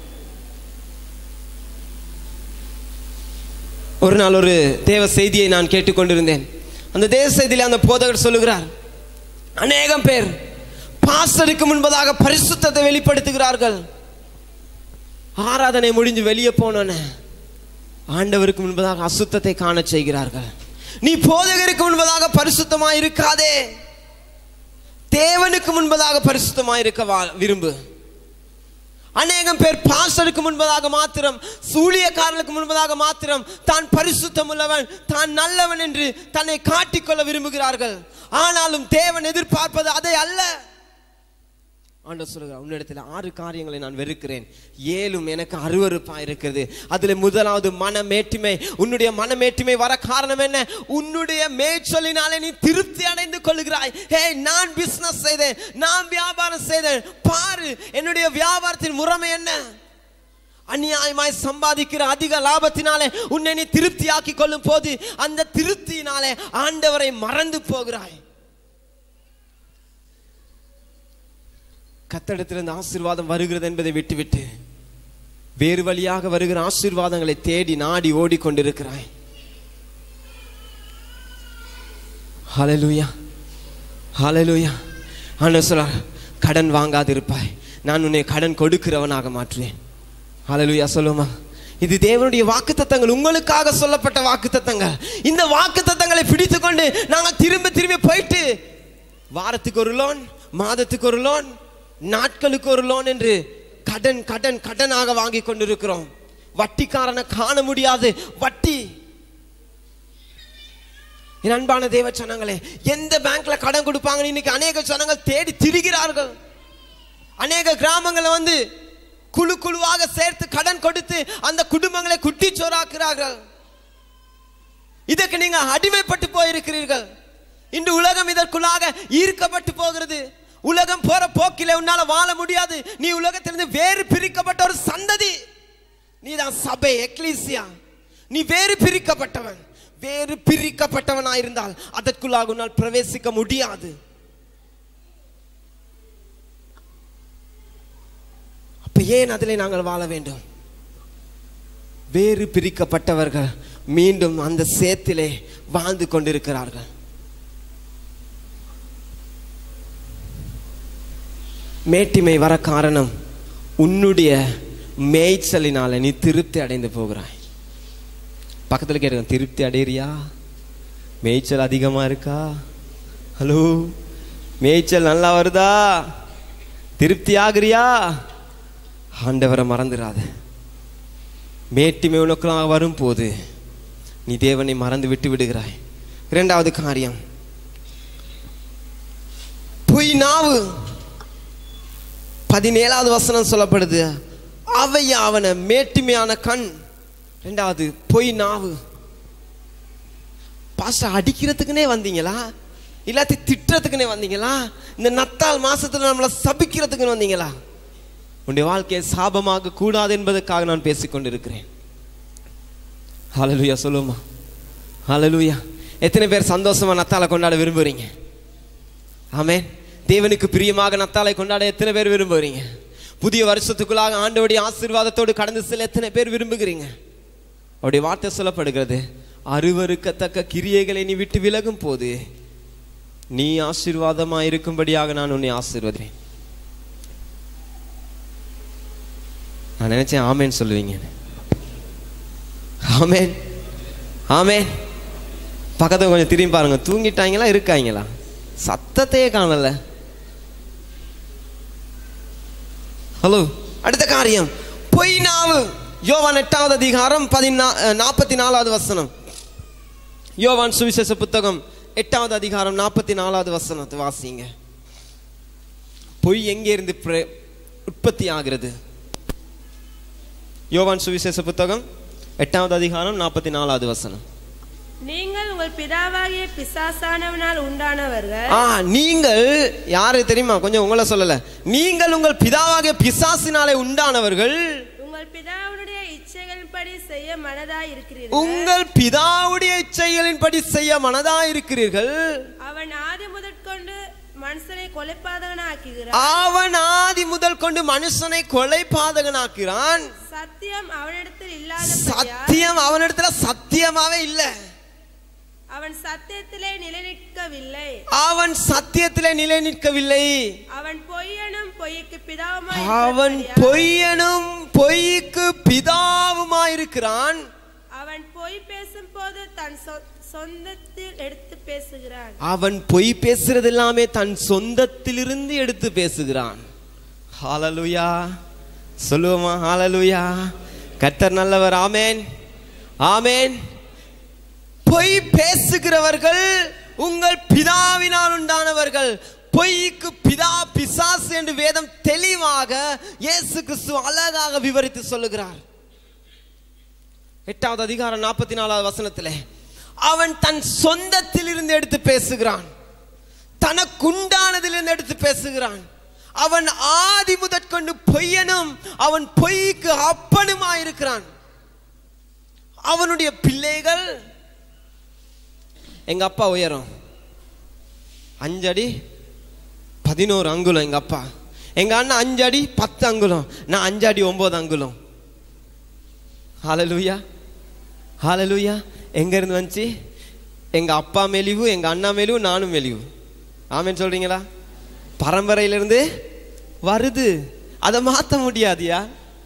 ஒரு நாள் ஒரு தேவ செய்தியை நான் கேட்டுக்கொண்டிருந்தேன் அந்த தேவ செய்தியில அந்த போதகர் சொல்லுகிறார் அநேகம் பேர் பாஸ்டருக்கு முன்பதாக பரிசுத்தத்தை வெளிப்படுத்துகிறார்கள் ஆராதனை முடிஞ்சு வெளியே போனோன்னே ஆண்டவருக்கு முன்பதாக அசுத்தத்தை காண செய்கிறார்கள் நீ போதகருக்கு முன்பதாக பரிசுத்தமா இருக்காதே தேவனுக்கு முன்பதாக பரிசுத்தமா இருக்க வா- விரும்பு அநேகம் பேர் பாஸ்டருக்கு முன்பதாக மாத்திரம் சூழியக்காரனுக்கு முன்பதாக மாத்திரம் தான் பரிசுத்தம் உள்ளவன் தான் நல்லவன் என்று தன்னை காட்டிக்கொள்ள விரும்புகிறார்கள் ஆனாலும் தேவன் எதிர்பார்ப்பது அதை அல்ல ஆண்டவர் சொல்லுகிறார் உன்னிடத்தில் ஆறு காரியங்களை நான் வெறுக்கிறேன் ஏழும் எனக்கு அருவருப்பா இருக்கிறது அதுல முதலாவது மனமேட்டிமை உன்னுடைய மனமேட்டிமை வர காரணம் என்ன உன்னுடைய மேய்ச்சலினாலே நீ திருப்தி அடைந்து கொள்கிறாய் ஹே நான் பிசினஸ் செய்தேன் நான் வியாபாரம் செய்தேன் பாரு என்னுடைய வியாபாரத்தின் முறைமை என்ன அநியாயமாய் சம்பாதிக்கிற அதிக லாபத்தினாலே உன்னை நீ திருப்தியாக்கி கொள்ளும் போது அந்த திருப்தியினாலே ஆண்டவரை மறந்து போகிறாய் கத்தடத்திலிருந்து ஆசீர்வாதம் வருகிறது என்பதை விட்டுவிட்டு வேறு வழியாக வருகிற ஆசீர்வாதங்களை தேடி நாடி ஓடிக்கொண்டிருக்கிறாய் ஹalleluya ஹalleluya ஆண்டவர் சொல்றார் கடன் வாங்காதிருப்பாய் நான் உன்னை கடன் கொடுக்கிறவனாக மாற்றுவேன் ஹalleluya சொல்லுமா இது தேவனுடைய வாக்குத்தத்தங்கள் உங்களுக்காக சொல்லப்பட்ட வாக்குத்தத்தங்கள் இந்த வாக்குத்தத்தங்களை பிடித்துக்கொண்டு நாங்கள் திரும்ப திரும்பி போயிட்டு வாரத்துக்கு ஒரு லோன் மாதத்துக்கு ஒரு லோன் நாட்களுக்கு ஒரு லோன் என்று கடன் கடன் கடனாக வாங்கி கொண்டிருக்கிறோம் வட்டிக்காரனை காண முடியாது வட்டி என் அன்பான தேவ ஜனங்களே எந்த பேங்க்ல கடன் கொடுப்பாங்கன்னு இன்னைக்கு அநேக ஜனங்கள் தேடி திரிகிறார்கள் அநேக கிராமங்களை வந்து குழு குழுவாக சேர்த்து கடன் கொடுத்து அந்த குடும்பங்களை குட்டிச்சோறாக்குறார்கள் இதற்கு நீங்க அடிமைப்பட்டு போயிருக்கிறீர்கள் இன்று உலகம் இதற்குள்ளாக ஈர்க்கப்பட்டு போகிறது உலகம் போற போக்கிலே உன்னால வாழ முடியாது நீ உலகத்திலிருந்து வேறு பிரிக்கப்பட்ட ஒரு சந்ததி நீதான் சபை எக்லீசியா நீ வேறு பிரிக்கப்பட்டவன் வேறு பிரிக்கப்பட்டவனாயிருந்தால் அதற்குள்ளாக உன்னால் பிரவேசிக்க முடியாது அப்ப ஏன் அதிலே நாங்கள் வாழ வேண்டும் வேறு பிரிக்கப்பட்டவர்கள் மீண்டும் அந்த சேத்திலே வாழ்ந்து கொண்டிருக்கிறார்கள் மேட்டிமை வர காரணம் உன்னுடைய மேய்ச்சலினால நீ திருப்தி அடைந்து போகிறாய் பக்கத்தில் கேட்க திருப்தி அடையிறியா மேய்ச்சல் அதிகமா இருக்கா ஹலோ மேய்ச்சல் நல்லா வருதா திருப்தி ஆகுறியா ஆண்டவரை மறந்துடாத மேட்டிமை உனக்குலாம் வரும்போது நீ தேவனை மறந்து விட்டு விடுகிறாய் இரண்டாவது காரியம் பொய் நாவு பதினேழாவது வசனம் சொல்லப்படுது அவை அவன மேட்டுமையான கண் ரெண்டாவது பொய் நாவு பாஸ்டர் அடிக்கிறதுக்குனே வந்தீங்களா இல்லாட்டி திட்டுறதுக்குனே வந்தீங்களா இந்த நத்தால் மாசத்துல நம்மளை சபிக்கிறதுக்குன்னு வந்தீங்களா உன்னுடைய வாழ்க்கையை சாபமாக கூடாது என்பதற்காக நான் பேசிக் கொண்டிருக்கிறேன் ஹalleluya சொல்லுமா ஹalleluya எத்தனை பேர் சந்தோஷமா நத்தாலை கொண்டாட விரும்புறீங்க ஆமென் தேவனுக்கு பிரியமாக நத்தாலை கொண்டாட எத்தனை பேர் விரும்புறீங்க புதிய வருஷத்துக்குள்ளாக ஆண்டவருடைய ஆசீர்வாதத்தோடு கடந்து செல்ல எத்தனை பேர் விரும்புகிறீங்க அவருடைய வார்த்தை சொல்லப்படுகிறது அருவருக்கத்தக்க கிரியைகளை நீ விட்டு விலகும் போது நீ ஆசீர்வாதமா இருக்கும்படியாக நான் உன்னை ஆசீர்வதிறேன் நான் நினைச்சேன் ஆமேன் சொல்லுவீங்க ஆமேன் ஆமேன் பக்கத்துல கொஞ்சம் திரும்பி பாருங்க தூங்கிட்டாங்களா இருக்காங்களா சத்தத்தையே காணல ஹலோ அடுத்த காரியம் பொய் நாவு யோவான் எட்டாவது அதிகாரம் பதினா நாற்பத்தி நாலாவது வசனம் யோவான் சுவிசேஷ புத்தகம் எட்டாவது அதிகாரம் நாற்பத்தி நாலாவது வசனத்தை வாசிங்க பொய் எங்கே இருந்து பிர- உற்பத்தி ஆகிறது யோவான் சுவிசேஷ புத்தகம் எட்டாவது அதிகாரம் நாற்பத்தி நாலாவது வசனம் நீங்கள் உங்கள் பிதாவாகிய பிசாசானவனால் உண்டானவர்கள் ஆ நீங்கள் யாரு தெரியுமா கொஞ்சம் உங்களை சொல்லல நீங்கள் உங்கள் பிதாவாகிய பிசாசினாலே உண்டானவர்கள் உங்கள் பிதாவுடைய இச்சைகளின்படி செய்ய மனதாய் இருக்கிறீர்கள் உங்கள் பிதாவுடைய இச்சைகளின்படி செய்ய மனதா இருக்கிறீர்கள் அவன் ஆதி முதற்கொண்டு மனுஷனை கொலைப்பாதகனாக்குகிறான் அவன் ஆதி முதல் கொண்டு மனுஷனை கொலை பாதகனாக்கிறான் சத்தியம் அவனிடத்தில் இல்லாத சத்தியம் அவனிடத்துல சத்தியமாவே இல்ல அவன் சத்தியத்திலே நிலைநிற்கவில்லை அவன் சத்தியத்திலே நிலை நிற்கவில்லை அவன் பொய்யனும் பொய்க்கு பிதாவுமாய் அவன் இருக்கிறபடியால் பொய்யனும் பொய்க்கு பிதாவுமாயிருக்கிறான் அவன் பொய் பேசும்போது தன் சொ- சொந்தத்தில் எடுத்து பேசுகிறான் அவன் பொய் பேசுறது எல்லாமே தன் சொந்தத்திலிருந்து எடுத்து பேசுகிறான் ஹalleluya சொல்லுவோமா ஹalleluya கர்த்தர் நல்லவர் ஆமென் ஆமென் பொய் பேசுகிறவர்கள் உங்கள் பிதாவினால் உண்டானவர்கள் பொய்க்கு பிதா பிசாசு என்று வேதம் தெளிவாக இயேசு கிறிஸ்து அழகாக விவரித்து சொல்லுகிறார் எட்டாவது அதிகாரம் நாற்பத்தி நாலாவது வசனத்திலே அவன் தன் சொந்தத்தில் இருந்து எடுத்து பேசுகிறான் தனக்குண்டானதிலிருந்து எடுத்து பேசுகிறான் அவன் ஆதி முதற்கொண்டு பொய்யனும் அவன் பொய்க்கு அப்பனுமாயிருக்கிறான் அவனுடைய பிள்ளைகள் எங்க அப்பா உயரம் அஞ்சடி பதினோரு அங்குலம் எங்க அப்பா எங்க அண்ணன் அஞ்சடி பத்து அங்குலம் நான் அஞ்சடி ஒன்பது அங்குலம் ஹalleluya ஹalleluya எங்க இருந்து வந்துச்சு எங்க அப்பா மெலிவு எங்க அண்ணா மெலிவு நானும் மெலிவு ஆமென் சொல்றீங்களா பரம்பரையிலிருந்து வருது அதை மாத்த முடியாதியா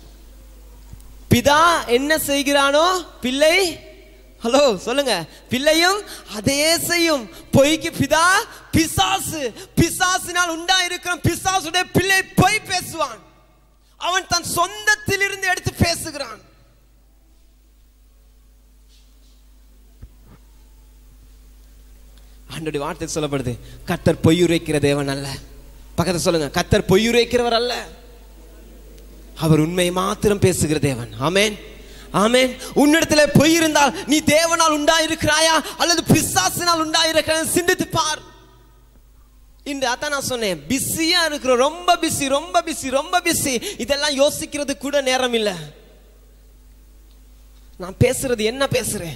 பிதா என்ன செய்கிறானோ பிள்ளை ஹலோ சொல்லுங்க பிள்ளையும் அதே செய்யும் பொய்க்கு பிதா பிசாசு பிசாசினால் உண்டாயிருக்கிற பிசாசுடைய பிள்ளை பொய் பேசுவான் அவன் தன் சொந்தத்திலிருந்து எடுத்து பேசுகிறான் ஆண்டோடைய வார்த்தை சொல்லப்படுது கத்தர் பொய்யுரைக்கிற தேவன் அல்ல பக்கத்துல சொல்லுங்க கத்தர் பொய்யுரைக்கிறவர் அல்ல அவர் உண்மையை மாத்திரம் பேசுகிற தேவன் ஆமென் ஆமென் உன்னிடத்துல பொய் இருந்தால் நீ தேவனால் உண்டாயிருக்கிறாயா அல்லது பிசாசினால் உண்டாயிருக்கிறாய் சிந்தித்து பார் இந்த அதான் நான் சொன்னேன் பிஸியா இருக்கிறோம் ரொம்ப பிஸி ரொம்ப பிஸி ரொம்ப பிஸி இதெல்லாம் யோசிக்கிறது கூட நேரம் இல்லை நான் பேசுறது என்ன பேசுறேன்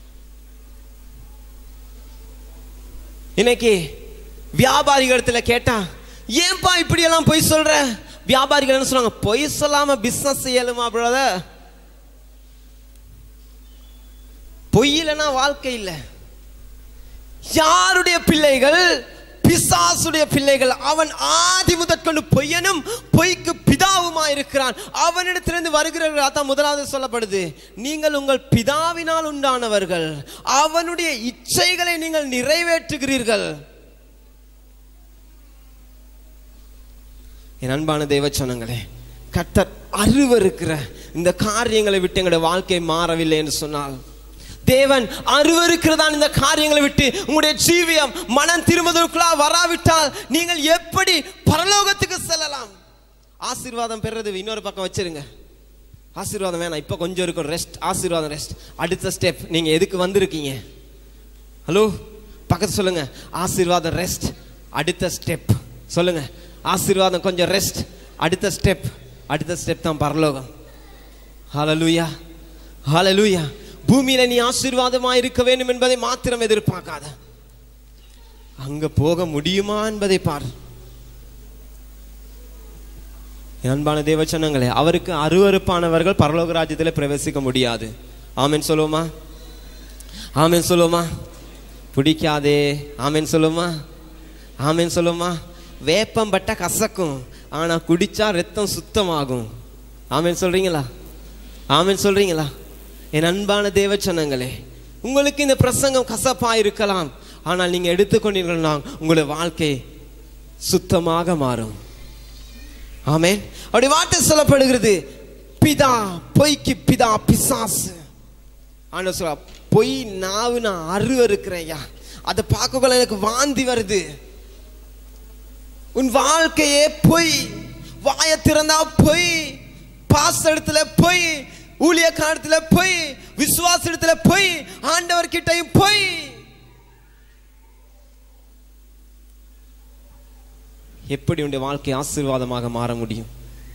இன்னைக்கு வியாபாரிகளிடத்துல கேட்டா ஏன்பா இப்படி எல்லாம் பொய் சொல்ற வியாபாரிகள் என்ன சொல்றாங்க பொய் சொல்லாம பிசினஸ் செய்யலுமா பிரதர் பொய் இல்லைன்னா வாழ்க்கை இல்லை யாருடைய பிள்ளைகள் பிசாசுடைய பிள்ளைகள் அவன் ஆதி முதற்கொண்டு பொய்யனும் பொய்க்கு பிதாவுமா இருக்கிறான் அவனிடத்திலிருந்து வருகிறவர்கள் அதான் முதலாவது சொல்லப்படுது நீங்கள் உங்கள் பிதாவினால் உண்டானவர்கள் அவனுடைய இச்சைகளை நீங்கள் நிறைவேற்றுகிறீர்கள் என் அன்பான தெய்வ சொன்னங்களே கர்த்தர் அருவருக்கிற இந்த காரியங்களை விட்டு எங்களுடைய வாழ்க்கை மாறவில்லை என்று சொன்னால் தேவன் அருவருக்கிறதான் இந்த காரியங்களை விட்டு உங்களுடைய ஜீவியம் மனம் திரும்புவதற்குள்ளா வராவிட்டால் நீங்கள் எப்படி பரலோகத்துக்கு செல்லலாம் ஆசீர்வாதம் பெறது இன்னொரு பக்கம் வச்சிருங்க ஆசீர்வாதம் வேணாம் இப்போ கொஞ்சம் இருக்கும் ரெஸ்ட் ஆசீர்வாதம் ரெஸ்ட் அடுத்த ஸ்டெப் நீங்க எதுக்கு வந்திருக்கீங்க ஹலோ பக்கத்து சொல்லுங்க ஆசீர்வாதம் ரெஸ்ட் அடுத்த ஸ்டெப் சொல்லுங்க ஆசீர்வாதம் கொஞ்சம் ரெஸ்ட் அடுத்த ஸ்டெப் அடுத்த ஸ்டெப் தான் பரலோகம் ஹalleluya ஹalleluya பூமியில நீ ஆசீர்வாதமா இருக்க வேண்டும் என்பதை மாத்திரம் எதிர்பார்க்காத அங்க போக முடியுமா என்பதை பார் என் அன்பான தேவச்சனங்களே அவருக்கு அருவருப்பானவர்கள் பரலோக ராஜ்யத்தில் பிரவேசிக்க முடியாது ஆமென் சொல்லுவோமா ஆமென் சொல்லுவோமா பிடிக்காதே ஆமென் சொல்லுவோமா ஆமென் சொல்லுவோமா வேப்பம் பட்ட கசக்கும் ஆனா குடிச்சா ரத்தம் சுத்தமாகும் ஆமென் சொல்றீங்களா ஆமென் சொல்றீங்களா என் அன்பான தேவச்சனங்களே உங்களுக்கு இந்த பிரசங்கம் கசப்பா இருக்கலாம் ஆனால் நீங்க எடுத்துக்கொண்டீர்கள்னா உங்களுடைய வாழ்க்கை சுத்தமாக மாறும் ஆமென் அப்படி வார்த்தை சொல்லப்படுகிறது பிதா பொய்க்கு பிதா பிசாசு ஆனா சொல்ல பொய் நாவு நான் அருவ இருக்கிறேயா அதை பார்க்கக்குள்ள எனக்கு வாந்தி வருது உன் வாழ்க்கையே பொய் வாயை திறந்தா பொய் பாச இடத்துல பொய் ஊழியக்காரத்துல பொய் விசுவாச இடத்துல பொய் ஆண்டவர் கிட்டையும் பொய் எப்படி உன்னுடைய வாழ்க்கை ஆசீர்வாதமாக மாற முடியும்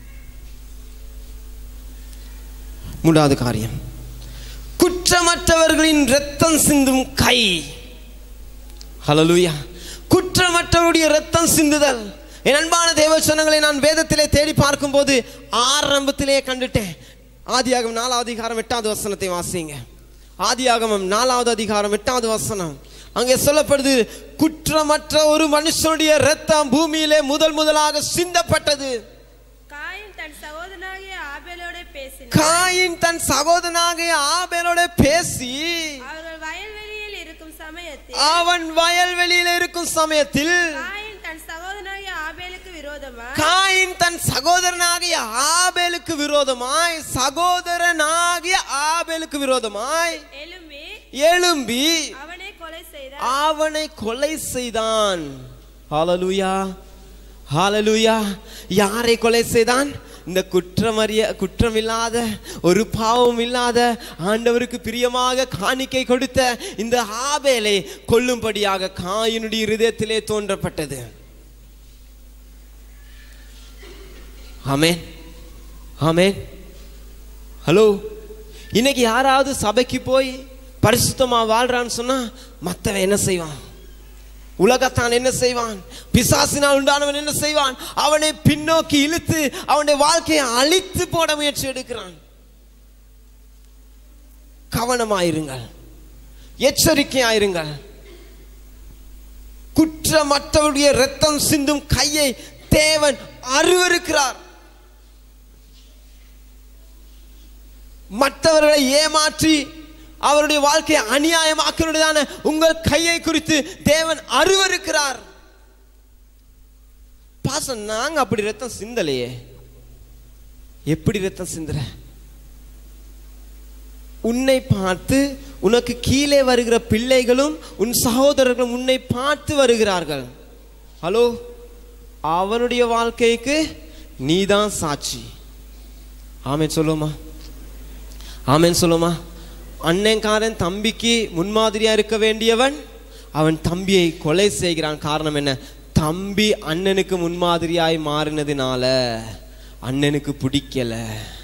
மூன்றாவது காரியம் குற்றமற்றவர்களின் ரத்தம் சிந்தும் கை ஹalleluya குற்றமற்றவருடைய ரத்தம் சிந்துதல் என் அன்பான தேவசனங்களை நான் வேதத்திலே தேடி பார்க்கும்போது ஆரம்பத்திலே கண்டுட்டேன் ஆதியாகமம் நாலாவது அதிகாரம் எட்டாவது வசனத்தை வாசிங்க ஆதியாகமம் நாலாவது அதிகாரம் எட்டாவது வசனம் அங்கே சொல்லப்படுது குற்றமற்ற ஒரு மனுஷனுடைய ரத்தம் பூமியிலே முதல் முதலாக சிந்தப்பட்டது காயின் தன் சகோதரனாகிய ஆபேலோட பேசினார் காயின் தன் சகோதரனாகிய ஆபேலோட பேசி அவர்கள் வயல்வெளியில் இருக்கும் சமயத்தில் அவன் வயல்வெளியில இருக்கும் சமயத்தில் காயின் தன் சகோதரனாகிய ஆபேலுக்கு விரோதமாய் காயின் தன் சகோதரனாகிய ஆபேலுக்கு விரோதமாய் சகோதரனாகிய ஆபேலுக்கு விரோதமாய் எழும்பி எழும்பி அவனை கொலை செய்தார் அவனை கொலை செய்தான் ஹalleluya ஹalleluya யாரை கொலை செய்தான் இந்த குற்றமறிய குற்றமில்லாத ஒரு பாவம் இல்லாத ஆண்டவருக்கு பிரியமாக காணிக்கை கொடுத்த இந்த ஆபேலை கொல்லும்படியாக காயினுடைய இருதயத்திலே தோன்றப்பட்டது ஆமென் ஆமென் ஹலோ இன்னைக்கு யாராவது சபைக்கு போய் பரிசுத்தமா வாழ்றான்னு சொன்னா மத்தவன் என்ன செய்வான் உலகத்தான் என்ன செய்வான் பிசாசினால் உண்டானவன் என்ன செய்வான் அவனை பின்னோக்கி இழுத்து அவனுடைய வாழ்க்கையை அழித்து போட முயற்சி எடுக்கிறான் கவனமாயிருங்கள் எச்சரிக்கையாயிருங்கள் குற்றமற்றவருடைய ரத்தம் சிந்தும் கையை தேவன் அருவருக்கிறார் மற்றவர்களை ஏமாற்றி அவருடைய வாழ்க்கையை அநியாயமாக்கினதான உங்கள் கையை குறித்து தேவன் அருவருக்கிறார் பாசம் நாங்க அப்படி ரத்தம் சிந்தலையே எப்படி ரத்தம் சிந்துற உன்னை பார்த்து உனக்கு கீழே வருகிற பிள்ளைகளும் உன் சகோதரர்களும் உன்னை பார்த்து வருகிறார்கள் ஹலோ அவனுடைய வாழ்க்கைக்கு நீதான் சாட்சி ஆமென் சொல்லுமா ஆமென் சொல்லுமா அண்ணன்காரன் தம்பிக்கு முன்மாதிரியா இருக்க வேண்டியவன் அவன் தம்பியை கொலை செய்கிறான் காரணம் என்ன தம்பி அண்ணனுக்கு முன்மாதிரியாய் மாறினதுனால அண்ணனுக்கு பிடிக்கல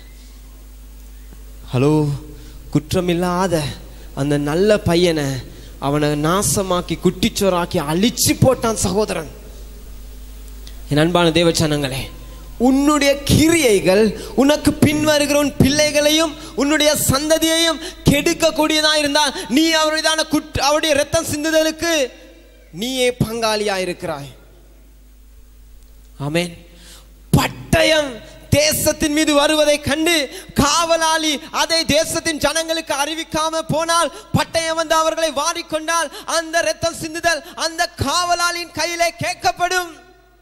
ஹலோ குற்றமில்லாத அந்த நல்ல பையனை அவனை நாசமாக்கி குட்டிச்சோராக்கி அழிச்சு போட்டான் சகோதரன் என் அன்பான தேவச்சனங்களே உன்னுடைய கிரியைகள் உனக்கு பின்வருகிற உன் பிள்ளைகளையும் உன்னுடைய சந்ததியையும் கெடுக்கக்கூடியதா இருந்தால் நீ அவருடையதான குற்ற அவருடைய ரத்தம் சிந்துதலுக்கு நீயே பங்காளியா இருக்கிறாய் ஆமென் பட்டயம் தேசத்தின் மீது வருவதை கண்டு காவலாளி அதை தேசத்தின் ஜனங்களுக்கு அறிவிக்காம போனால் பட்டயம் வந்து அவர்களை வாரிக்கொண்டால் அந்த ரத்தம் சிந்துதல் அந்த காவலாளியின் கையிலே கேட்கப்படும்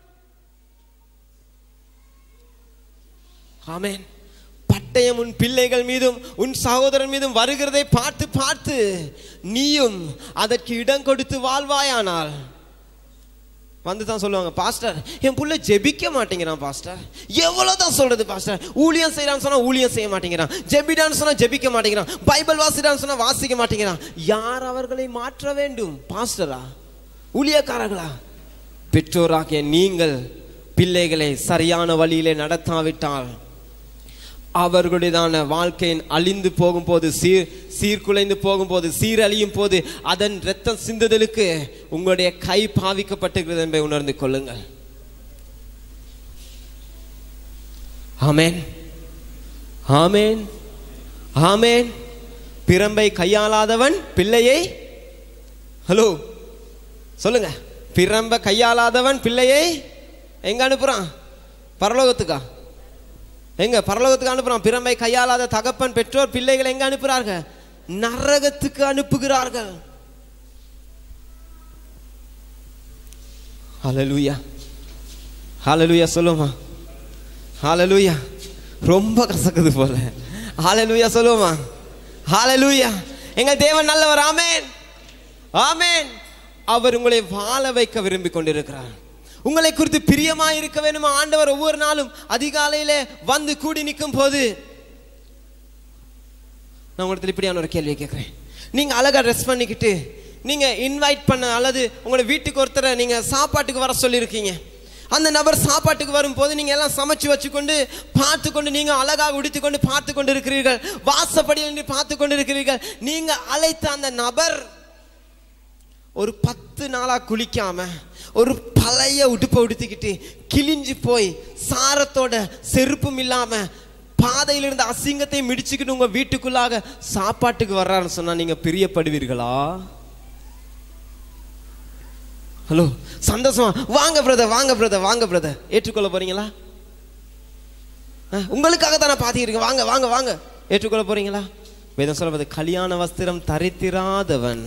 ஆமென் பட்டயம் உன் பிள்ளைகள் மீதும் உன் சகோதரன் மீதும் வருகிறதை பார்த்து பார்த்து நீயும் அதற்கு இடம் கொடுத்து வாழ்வாயானால் வந்து தான் சொல்லுவாங்க பாஸ்டர் என் புள்ள ஜெபிக்க மாட்டேங்கிறான் பாஸ்டர் எவ்வளவு தான் சொல்றது பாஸ்டர் ஊழியம் செய்யறான்னு சொன்னா ஊழியம் செய்ய மாட்டேங்கிறான் ஜெபிடான்னு சொன்னா ஜெபிக்க மாட்டேங்கிறான் பைபிள் வாசிடான்னு சொன்னா வாசிக்க மாட்டேங்கிறான் யார் அவர்களை மாற்ற வேண்டும் பாஸ்டரா ஊழியக்காரர்களா பெற்றோராகிய நீங்கள் பிள்ளைகளை சரியான வழியிலே நடத்தாவிட்டால் அவர்களுடையதான வாழ்க்கையின் அழிந்து போகும்போது சீர் சீர்குலைந்து போகும்போது சீரழியும் போது அதன் இரத்தம் சிந்துதலுக்கு உங்களுடைய கை பாவிக்கப்பட்டிருக்கிறது என்பதை உணர்ந்து கொள்ளுங்கள் ஆமென் ஆமென் ஆமென் பிரம்பை கையாளாதவன் பிள்ளையை ஹலோ சொல்லுங்க பிரம்ப கையாளாதவன் பிள்ளையை எங்க அனுப்புறான் பரலோகத்துக்கா எங்க பரலோகத்துக்கு அனுப்புறான் பிரம்பை கையாளாத தகப்பன் பெற்றோர் பிள்ளைகளை எங்க அனுப்புறார்கள் நரகத்துக்கு அனுப்புகிறார்கள் ஹalleluya ஹalleluya சொல்லுமா ஹalleluya ரொம்ப கசக்குது போல ஹalleluya சொல்லுமா ஹalleluya எங்க தேவன் நல்லவர் ஆமென் ஆமென் அவர் உங்களை வாழ வைக்க விரும்பி கொண்டிருக்கிறார் உங்களை குறித்து பிரியமா இருக்க வேணுமா ஆண்டவர் ஒவ்வொரு நாளும் அதிகாலையில வந்து கூடி நிற்கும் போது நான் உங்களுக்கு இப்படியான ஒரு கேள்வியை கேட்குறேன் நீங்க அழகா ட்ரெஸ் பண்ணிக்கிட்டு நீங்க இன்வைட் பண்ண அல்லது உங்களை வீட்டுக்கு ஒருத்தரை நீங்க சாப்பாட்டுக்கு வர சொல்லியிருக்கீங்க அந்த நபர் சாப்பாட்டுக்கு வரும்போது நீங்க எல்லாம் சமைச்சு வச்சுக்கொண்டு பார்த்து கொண்டு நீங்க அழகாக உடுத்தி கொண்டு பார்த்து கொண்டு இருக்கிறீர்கள் வாசப்படியில் நின்று பார்த்து கொண்டு இருக்கிறீர்கள் நீங்க அழைத்த அந்த நபர் ஒரு பத்து நாளா குளிக்காம ஒரு பழைய உடுப்பை உடுத்திக்கிட்டு கிழிஞ்சு போய் சாரத்தோட செருப்பும் இல்லாம பாதையில இருந்த அசிங்கத்தை மிடிச்சுக்கிட்டு உங்க வீட்டுக்குள்ளாக சாப்பாட்டுக்கு வர்றாருன்னு சொன்னா நீங்க பிரியப்படுவீர்களா ஹலோ சந்தோஷமா வாங்க பிரதர் வாங்க பிரதர் வாங்க பிரதர் ஏற்றுக்கொள்ள போறீங்களா அஹ், உங்களுக்காக தான் நான் பாத்திருக்கேன் வாங்க வாங்க வாங்க ஏற்றுக்கொள்ள போறீங்களா வேதம் சொல்வது கல்யாண வஸ்திரம் தரித்திராதவன்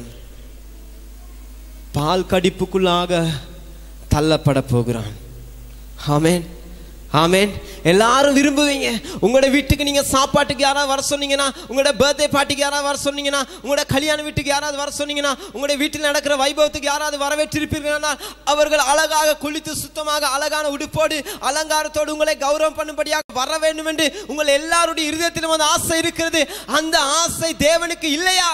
பால் கடிப்புக்குள்ளாக தள்ளப்பட போகிறான் ஆமென் ஆமென் எல்லாரும் விரும்புவீங்க உங்களோட வீட்டுக்கு நீங்க சாப்பாட்டுக்கு யாராவது வர சொன்னீங்கன்னா உங்களோட பர்த்டே பார்ட்டிக்கு யாராவது வர சொன்னீங்கன்னா உங்களோட கல்யாண வீட்டுக்கு யாராவது வர சொன்னீங்கன்னா உங்களோட வீட்டில் நடக்கிற வைபவத்துக்கு யாராவது வரவேற்றிருப்பீர்களா அவர்கள் அழகாக குளித்து சுத்தமாக அழகான உடுப்போடு அலங்காரத்தோடு உங்களை கௌரவம் பண்ணும்படியாக வர வேண்டும் என்று உங்கள் எல்லாருடைய இருதயத்திலும் அந்த ஆசை இருக்கிறது அந்த ஆசை தேவனுக்கு இல்லையா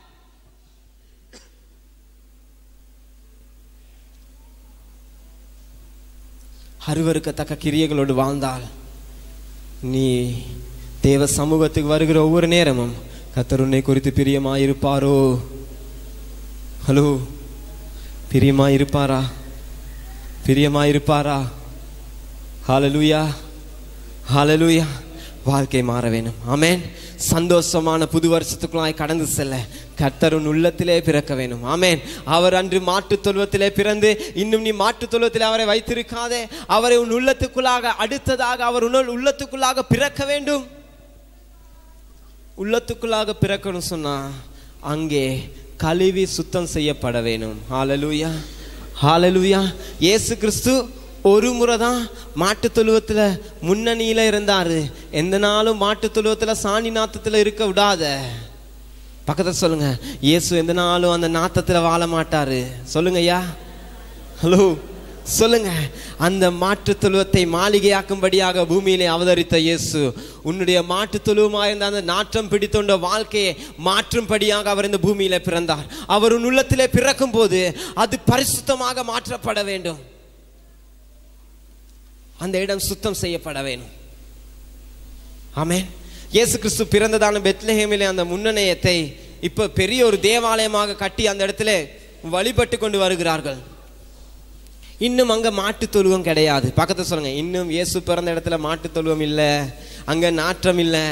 அருவருக்கத்தக்க கிரியைகளோடு வாழ்ந்தால் நீ தேவ சமூகத்துக்கு வருகிற ஒவ்வொரு நேரமும் கர்த்தர் உன்னை குறித்து பிரியமாயிருப்பாரோ ஹலோ பிரியமாயிருப்பாரா பிரியமாயிருப்பாரா ஹalleluya ஹalleluya வாழ்க்கை மாற வேணும் ஆமென் சந்தோஷமான புது வருஷத்துக்குள்ளாய் கடந்து செல்ல கர்த்தர் உன் உள்ளத்திலே பிறக்க வேணும் ஆமென் அவர் அன்று மாட்டுத் தொழுவத்திலே பிறந்து இன்னும் நீ மாட்டுத் தொழுவத்திலே அவரை வைத்திருக்காதே அவரை உன் உள்ளத்துக்குள்ளாக அடுத்ததாக அவர் உன் உள்ளத்துக்குள்ளாக பிறக்க வேண்டும் உள்ளத்துக்குள்ளாக பிறக்கணும் சொன்னா அங்கே கழுவி சுத்தம் செய்யப்பட வேணும் ஹalleluya ஹalleluya இயேசு கிறிஸ்து ஒரு முறை தான் மாட்டு தொழுவத்தில் முன்னணியில் இருந்தார் எந்த நாளும் மாட்டு தொழுவத்தில் சாணி நாத்தத்தில் இருக்க விடாத பக்கத்தில் சொல்லுங்க இயேசு எந்த நாளும் அந்த நாத்தத்தில் வாழ மாட்டாரு சொல்லுங்க ஐயா ஹலோ சொல்லுங்க அந்த மாட்டு தொழுவத்தை மாளிகையாக்கும்படியாக பூமியிலே அவதரித்த இயேசு உன்னுடைய மாட்டு தொழுவமாக இருந்த அந்த நாற்றம் பிடித்தொண்ட வாழ்க்கையை மாற்றும்படியாக அவர் இந்த பூமியில பிறந்தார் அவர் உன் உள்ளத்திலே பிறக்கும் போது அது பரிசுத்தமாக மாற்றப்பட வேண்டும் அந்த இடம் சுத்தம் செய்யப்பட வேணும் ஆமென் இயேசு கிறிஸ்து பிறந்ததான பெத்லஹேமிலே அந்த முன்னணையத்தை இப்ப பெரிய ஒரு தேவாலயமாக கட்டி அந்த இடத்துல வழிபட்டு கொண்டு வருகிறார்கள் இன்னும் அங்க மாட்டு தொழுவம் கிடையாது பக்கத்துல சொல்லுங்க இன்னும் இயேசு பிறந்த இடத்துல மாட்டு தொழுவம் இல்ல அங்க நாற்றம் இல்ல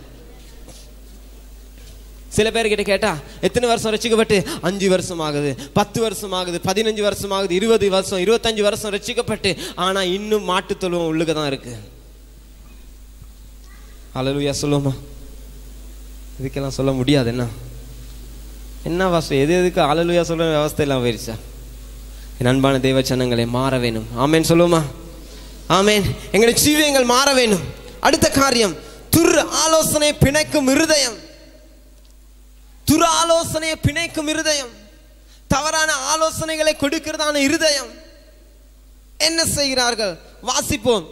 சில பேர்கிட்ட கேட்டா எத்தனை வருஷம் ரசிக்கப்பட்டு அஞ்சு வருஷம் ஆகுது பத்து வருஷம் ஆகுது பதினஞ்சு வருஷம் ஆகுது இருபது வருஷம் இருபத்தஞ்சு வருஷம் ரசிக்கப்பட்டு ஆனா இன்னும் மாட்டு தொழுவம் உள்ளுக தான் இருக்கு அலலுயா சொல்லுவோமா இதுக்கெல்லாம் சொல்ல முடியாது என்ன என்ன வாசம் எது எதுக்கு அலலுயா சொல்ற விவஸ்தை எல்லாம் போயிருச்சா என் அன்பான தெய்வ சனங்களை மாற வேணும் ஆமேன் சொல்லுவோமா ஆமேன் எங்களுடைய ஜீவியங்கள் மாற வேணும் அடுத்த காரியம் துர் ஆலோசனை பிணைக்கும் இருதயம் துர் ஆலோசனையை பிணைக்கும் இருதயம் தவறான ஆலோசனைகளை கொடுக்கிறதான இருதயம் என்ன செய்கிறார்கள் வாசிப்போம்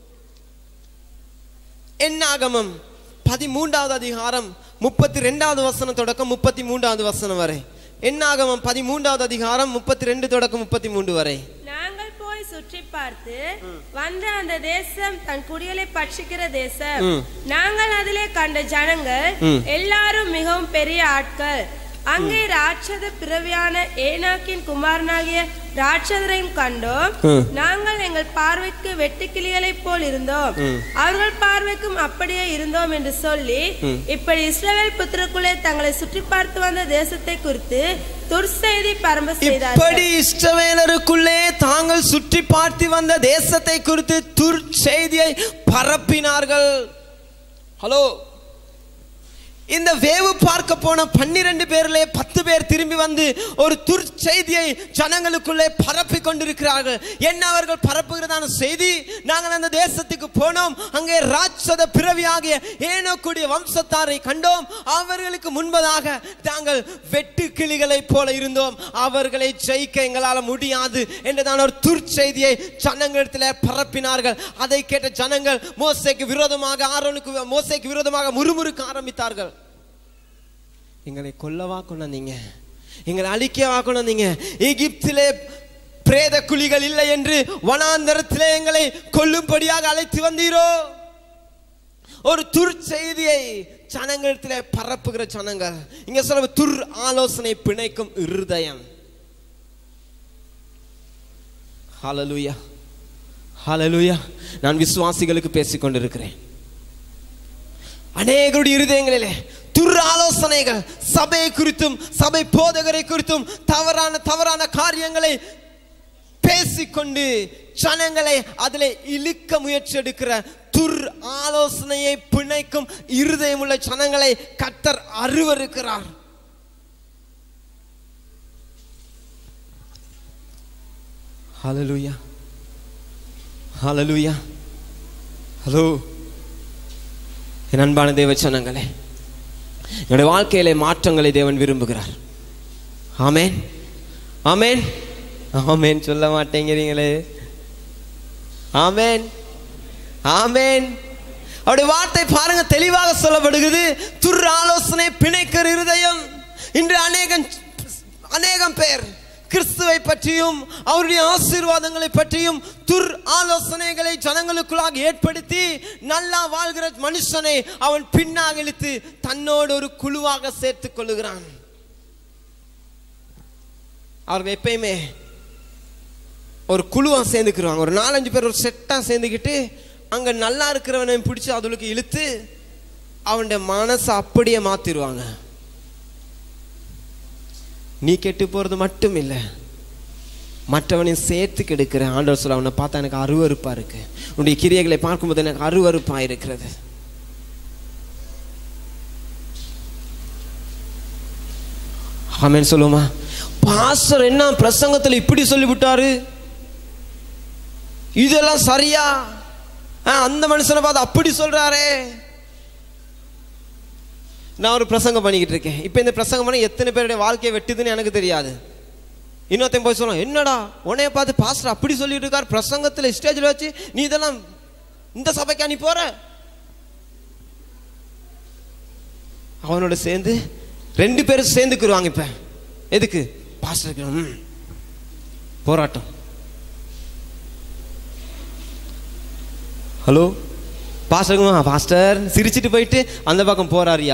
என்னாகமம் பதிமூன்றாவது அதிகாரம் முப்பத்தி ரெண்டாவது வசனம் தொடக்கம் முப்பத்தி மூன்றாவது வசனம் வரை என்னாகமம் பதிமூன்றாவது அதிகாரம் முப்பத்தி ரெண்டு தொடக்கம் முப்பத்தி மூன்று வரை நாங்கள் போய் சுற்றி பார்த்து வந்த அந்த தேசம் தன் குடிகளை பட்சிக்கிற தேசம் ம். நாங்கள் அதிலே கண்ட ஜனங்கள் ம். எல்லாரும் மிகவும் பெரிய ஆட்கள் அங்கே ராட்சத பிறவியான ஏனாக்கின் குமாரனாகிய ராட்சதரையும் கண்டோம் ம். நாங்கள் எங்கள் பார்வைக்கு வெட்டுக்கிளிகளைப் போல் இருந்தோம் அவர்கள் பார்வைக்கும் அப்படியே இருந்தோம் என்று சொல்லி இப்படி இஸ்ரவேல் புத்திரக்குள்ளே தங்களை சுற்றி பார்த்து வந்த தேசத்தை குறித்து துர்செய்தி பரம்ப செய்தார்கள் இப்படி இஷ்டவேலருக்குள்ளே தாங்கள் சுற்றி பார்த்து வந்த தேசத்தை குறித்து துர் செய்தியை பரப்பினார்கள் ஹலோ இந்த வேவு பார்க்க போன பன்னிரண்டு பேர்ல பத்து பேர் திரும்பி வந்து ஒரு துர் செய்தியை ஜனங்களுக்குள்ளே பரப்பி கொண்டிருக்கிறார்கள் என்ன அவர்கள் பரப்புகிறதான செய்தி நாங்கள் அந்த தேசத்துக்கு போனோம் அங்கே ராட்சத பிறவியாகிய ஏனோக்குடைய வம்சத்தாரை கண்டோம் அவர்களுக்கு முன்பதாக நாங்கள் வெட்டு கிளிகளைப் போல இருந்தோம் அவர்களை ஜெயிக்க எங்களால் முடியாது என்றுதான் ஒரு துர்ச்செய்தியை ஜனங்களிடத்தில் பரப்பினார்கள் அதை கேட்ட ஜனங்கள் மோசைக்கு விரோதமாக ஆரோனுக்கு மோசைக்கு விரோதமாக முறுமுறுக்க ஆரம்பித்தார்கள் எங்களை கொல்லவா கொண்டாந்தீங்க எங்களை அழிக்கவா கொண்டாந்தீங்க எகிப்திலே பிரேத குழிகள் இல்லை என்று வனாந்தரத்திலே எங்களை கொல்லும்படியாக அழைத்து வந்தீரோ ஒரு துர் செய்தியை ஜனங்களிடத்திலே பரப்புகிற ஜனங்கள் இங்க சொல்ல துர் ஆலோசனை பிணைக்கும் இருதயம் ஹalleluya ஹalleluya நான் விசுவாசிகளுக்கு பேசிக் கொண்டிருக்கிறேன் அநேகருடைய இருதயங்களிலே துர் ஆலோசனைகள் சபை குறித்தும் சபை போதகரை குறித்தும் தவறான தவறான காரியங்களை பேசிக்கொண்டு ஜனங்களை அதில் இழுக்க முயற்சி எடுக்கிற துர் ஆலோசனையை பிணைக்கும் இருதயமுள்ள ஜனங்களை கத்தர் அருவருக்கிறார் ஹalleluya ஹalleluya ஹலோ என் அன்பான தேவ ஜனங்களே என்னுடைய வாழ்க்கையிலே மாற்றங்களை தேவன் விரும்புகிறார் ஆமேன் ஆமேன் ஆமேன் சொல்ல மாட்டேங்கிறீங்களே ஆமேன் ஆமேன் அவருடைய வார்த்தை பாருங்க தெளிவாக சொல்லப்படுகிறது துர் ஆலோசனை பிணைக்கிற இருதயம் இன்று அநேகம் அநேகம் பேர் கிறிஸ்துவை பற்றியும் அவருடைய ஆசீர்வாதங்களை பற்றியும் துர் ஆலோசனைகளை ஜனங்களுக்குள்ளாக ஏற்படுத்தி நல்லா வாழ்கிற மனுஷனை அவன் பின்னாக இழுத்து தன்னோடு ஒரு குழுவாக சேர்த்துக் கொள்ளுகிறான் அவர்கள் எப்பயுமே ஒரு குழுவா சேர்ந்துக்கிருவாங்க ஒரு நாலஞ்சு பேர் ஒரு செட்டா சேர்ந்துக்கிட்டு அங்க நல்லா இருக்கிறவனை பிடிச்சி அதுக்கு இழுத்து அவனுடைய மனசை அப்படியே மாத்திருவாங்க நீ கெட்டு போறது மட்டும் இல்லை மற்றவனையும் சேர்த்து கெடுக்கிற ஆண்டவர் சொல்ல அவனை பார்த்தா எனக்கு அருவருப்பா இருக்கு உன்னுடைய கிரியைகளை பார்க்கும்போது எனக்கு அருவருப்பா இருக்கிறது ஆமென் சொல்லுமா பாஸ்டர் என்ன பிரசங்கத்தில் இப்படி சொல்லிவிட்டாரு இதெல்லாம் சரியா ஆ, அந்த மனுஷனை பார்த்து அப்படி சொல்றாரே நான் ஒரு பிரசங்கம் பண்ணிக்கிட்டு இருக்கேன் இப்போ இந்த பிரசங்கம் பண்ணி எத்தனை பேருடைய வாழ்க்கையை வெட்டுதுன்னு எனக்கு தெரியாது இன்னொருத்தன் போய் சொல்லுவான் என்னடா உன்னைய பார்த்து பாஸ்டர் அப்படி சொல்லிட்டு இருக்கார் பிரசங்கத்தில் ஸ்டேஜில் வச்சு நீ இதெல்லாம் இந்த சபைக்கா நீ போற அவனோட சேர்ந்து ரெண்டு பேரும் சேர்ந்துக்குருவாங்க இப்ப எதுக்கு பாஸ்டருக்கு ம், போராட்டம் ஹலோ பாஸ்டருக்குமா பாஸ்டர் சிரிச்சிட்டு போயிட்டு அந்த பக்கம் போறாரியா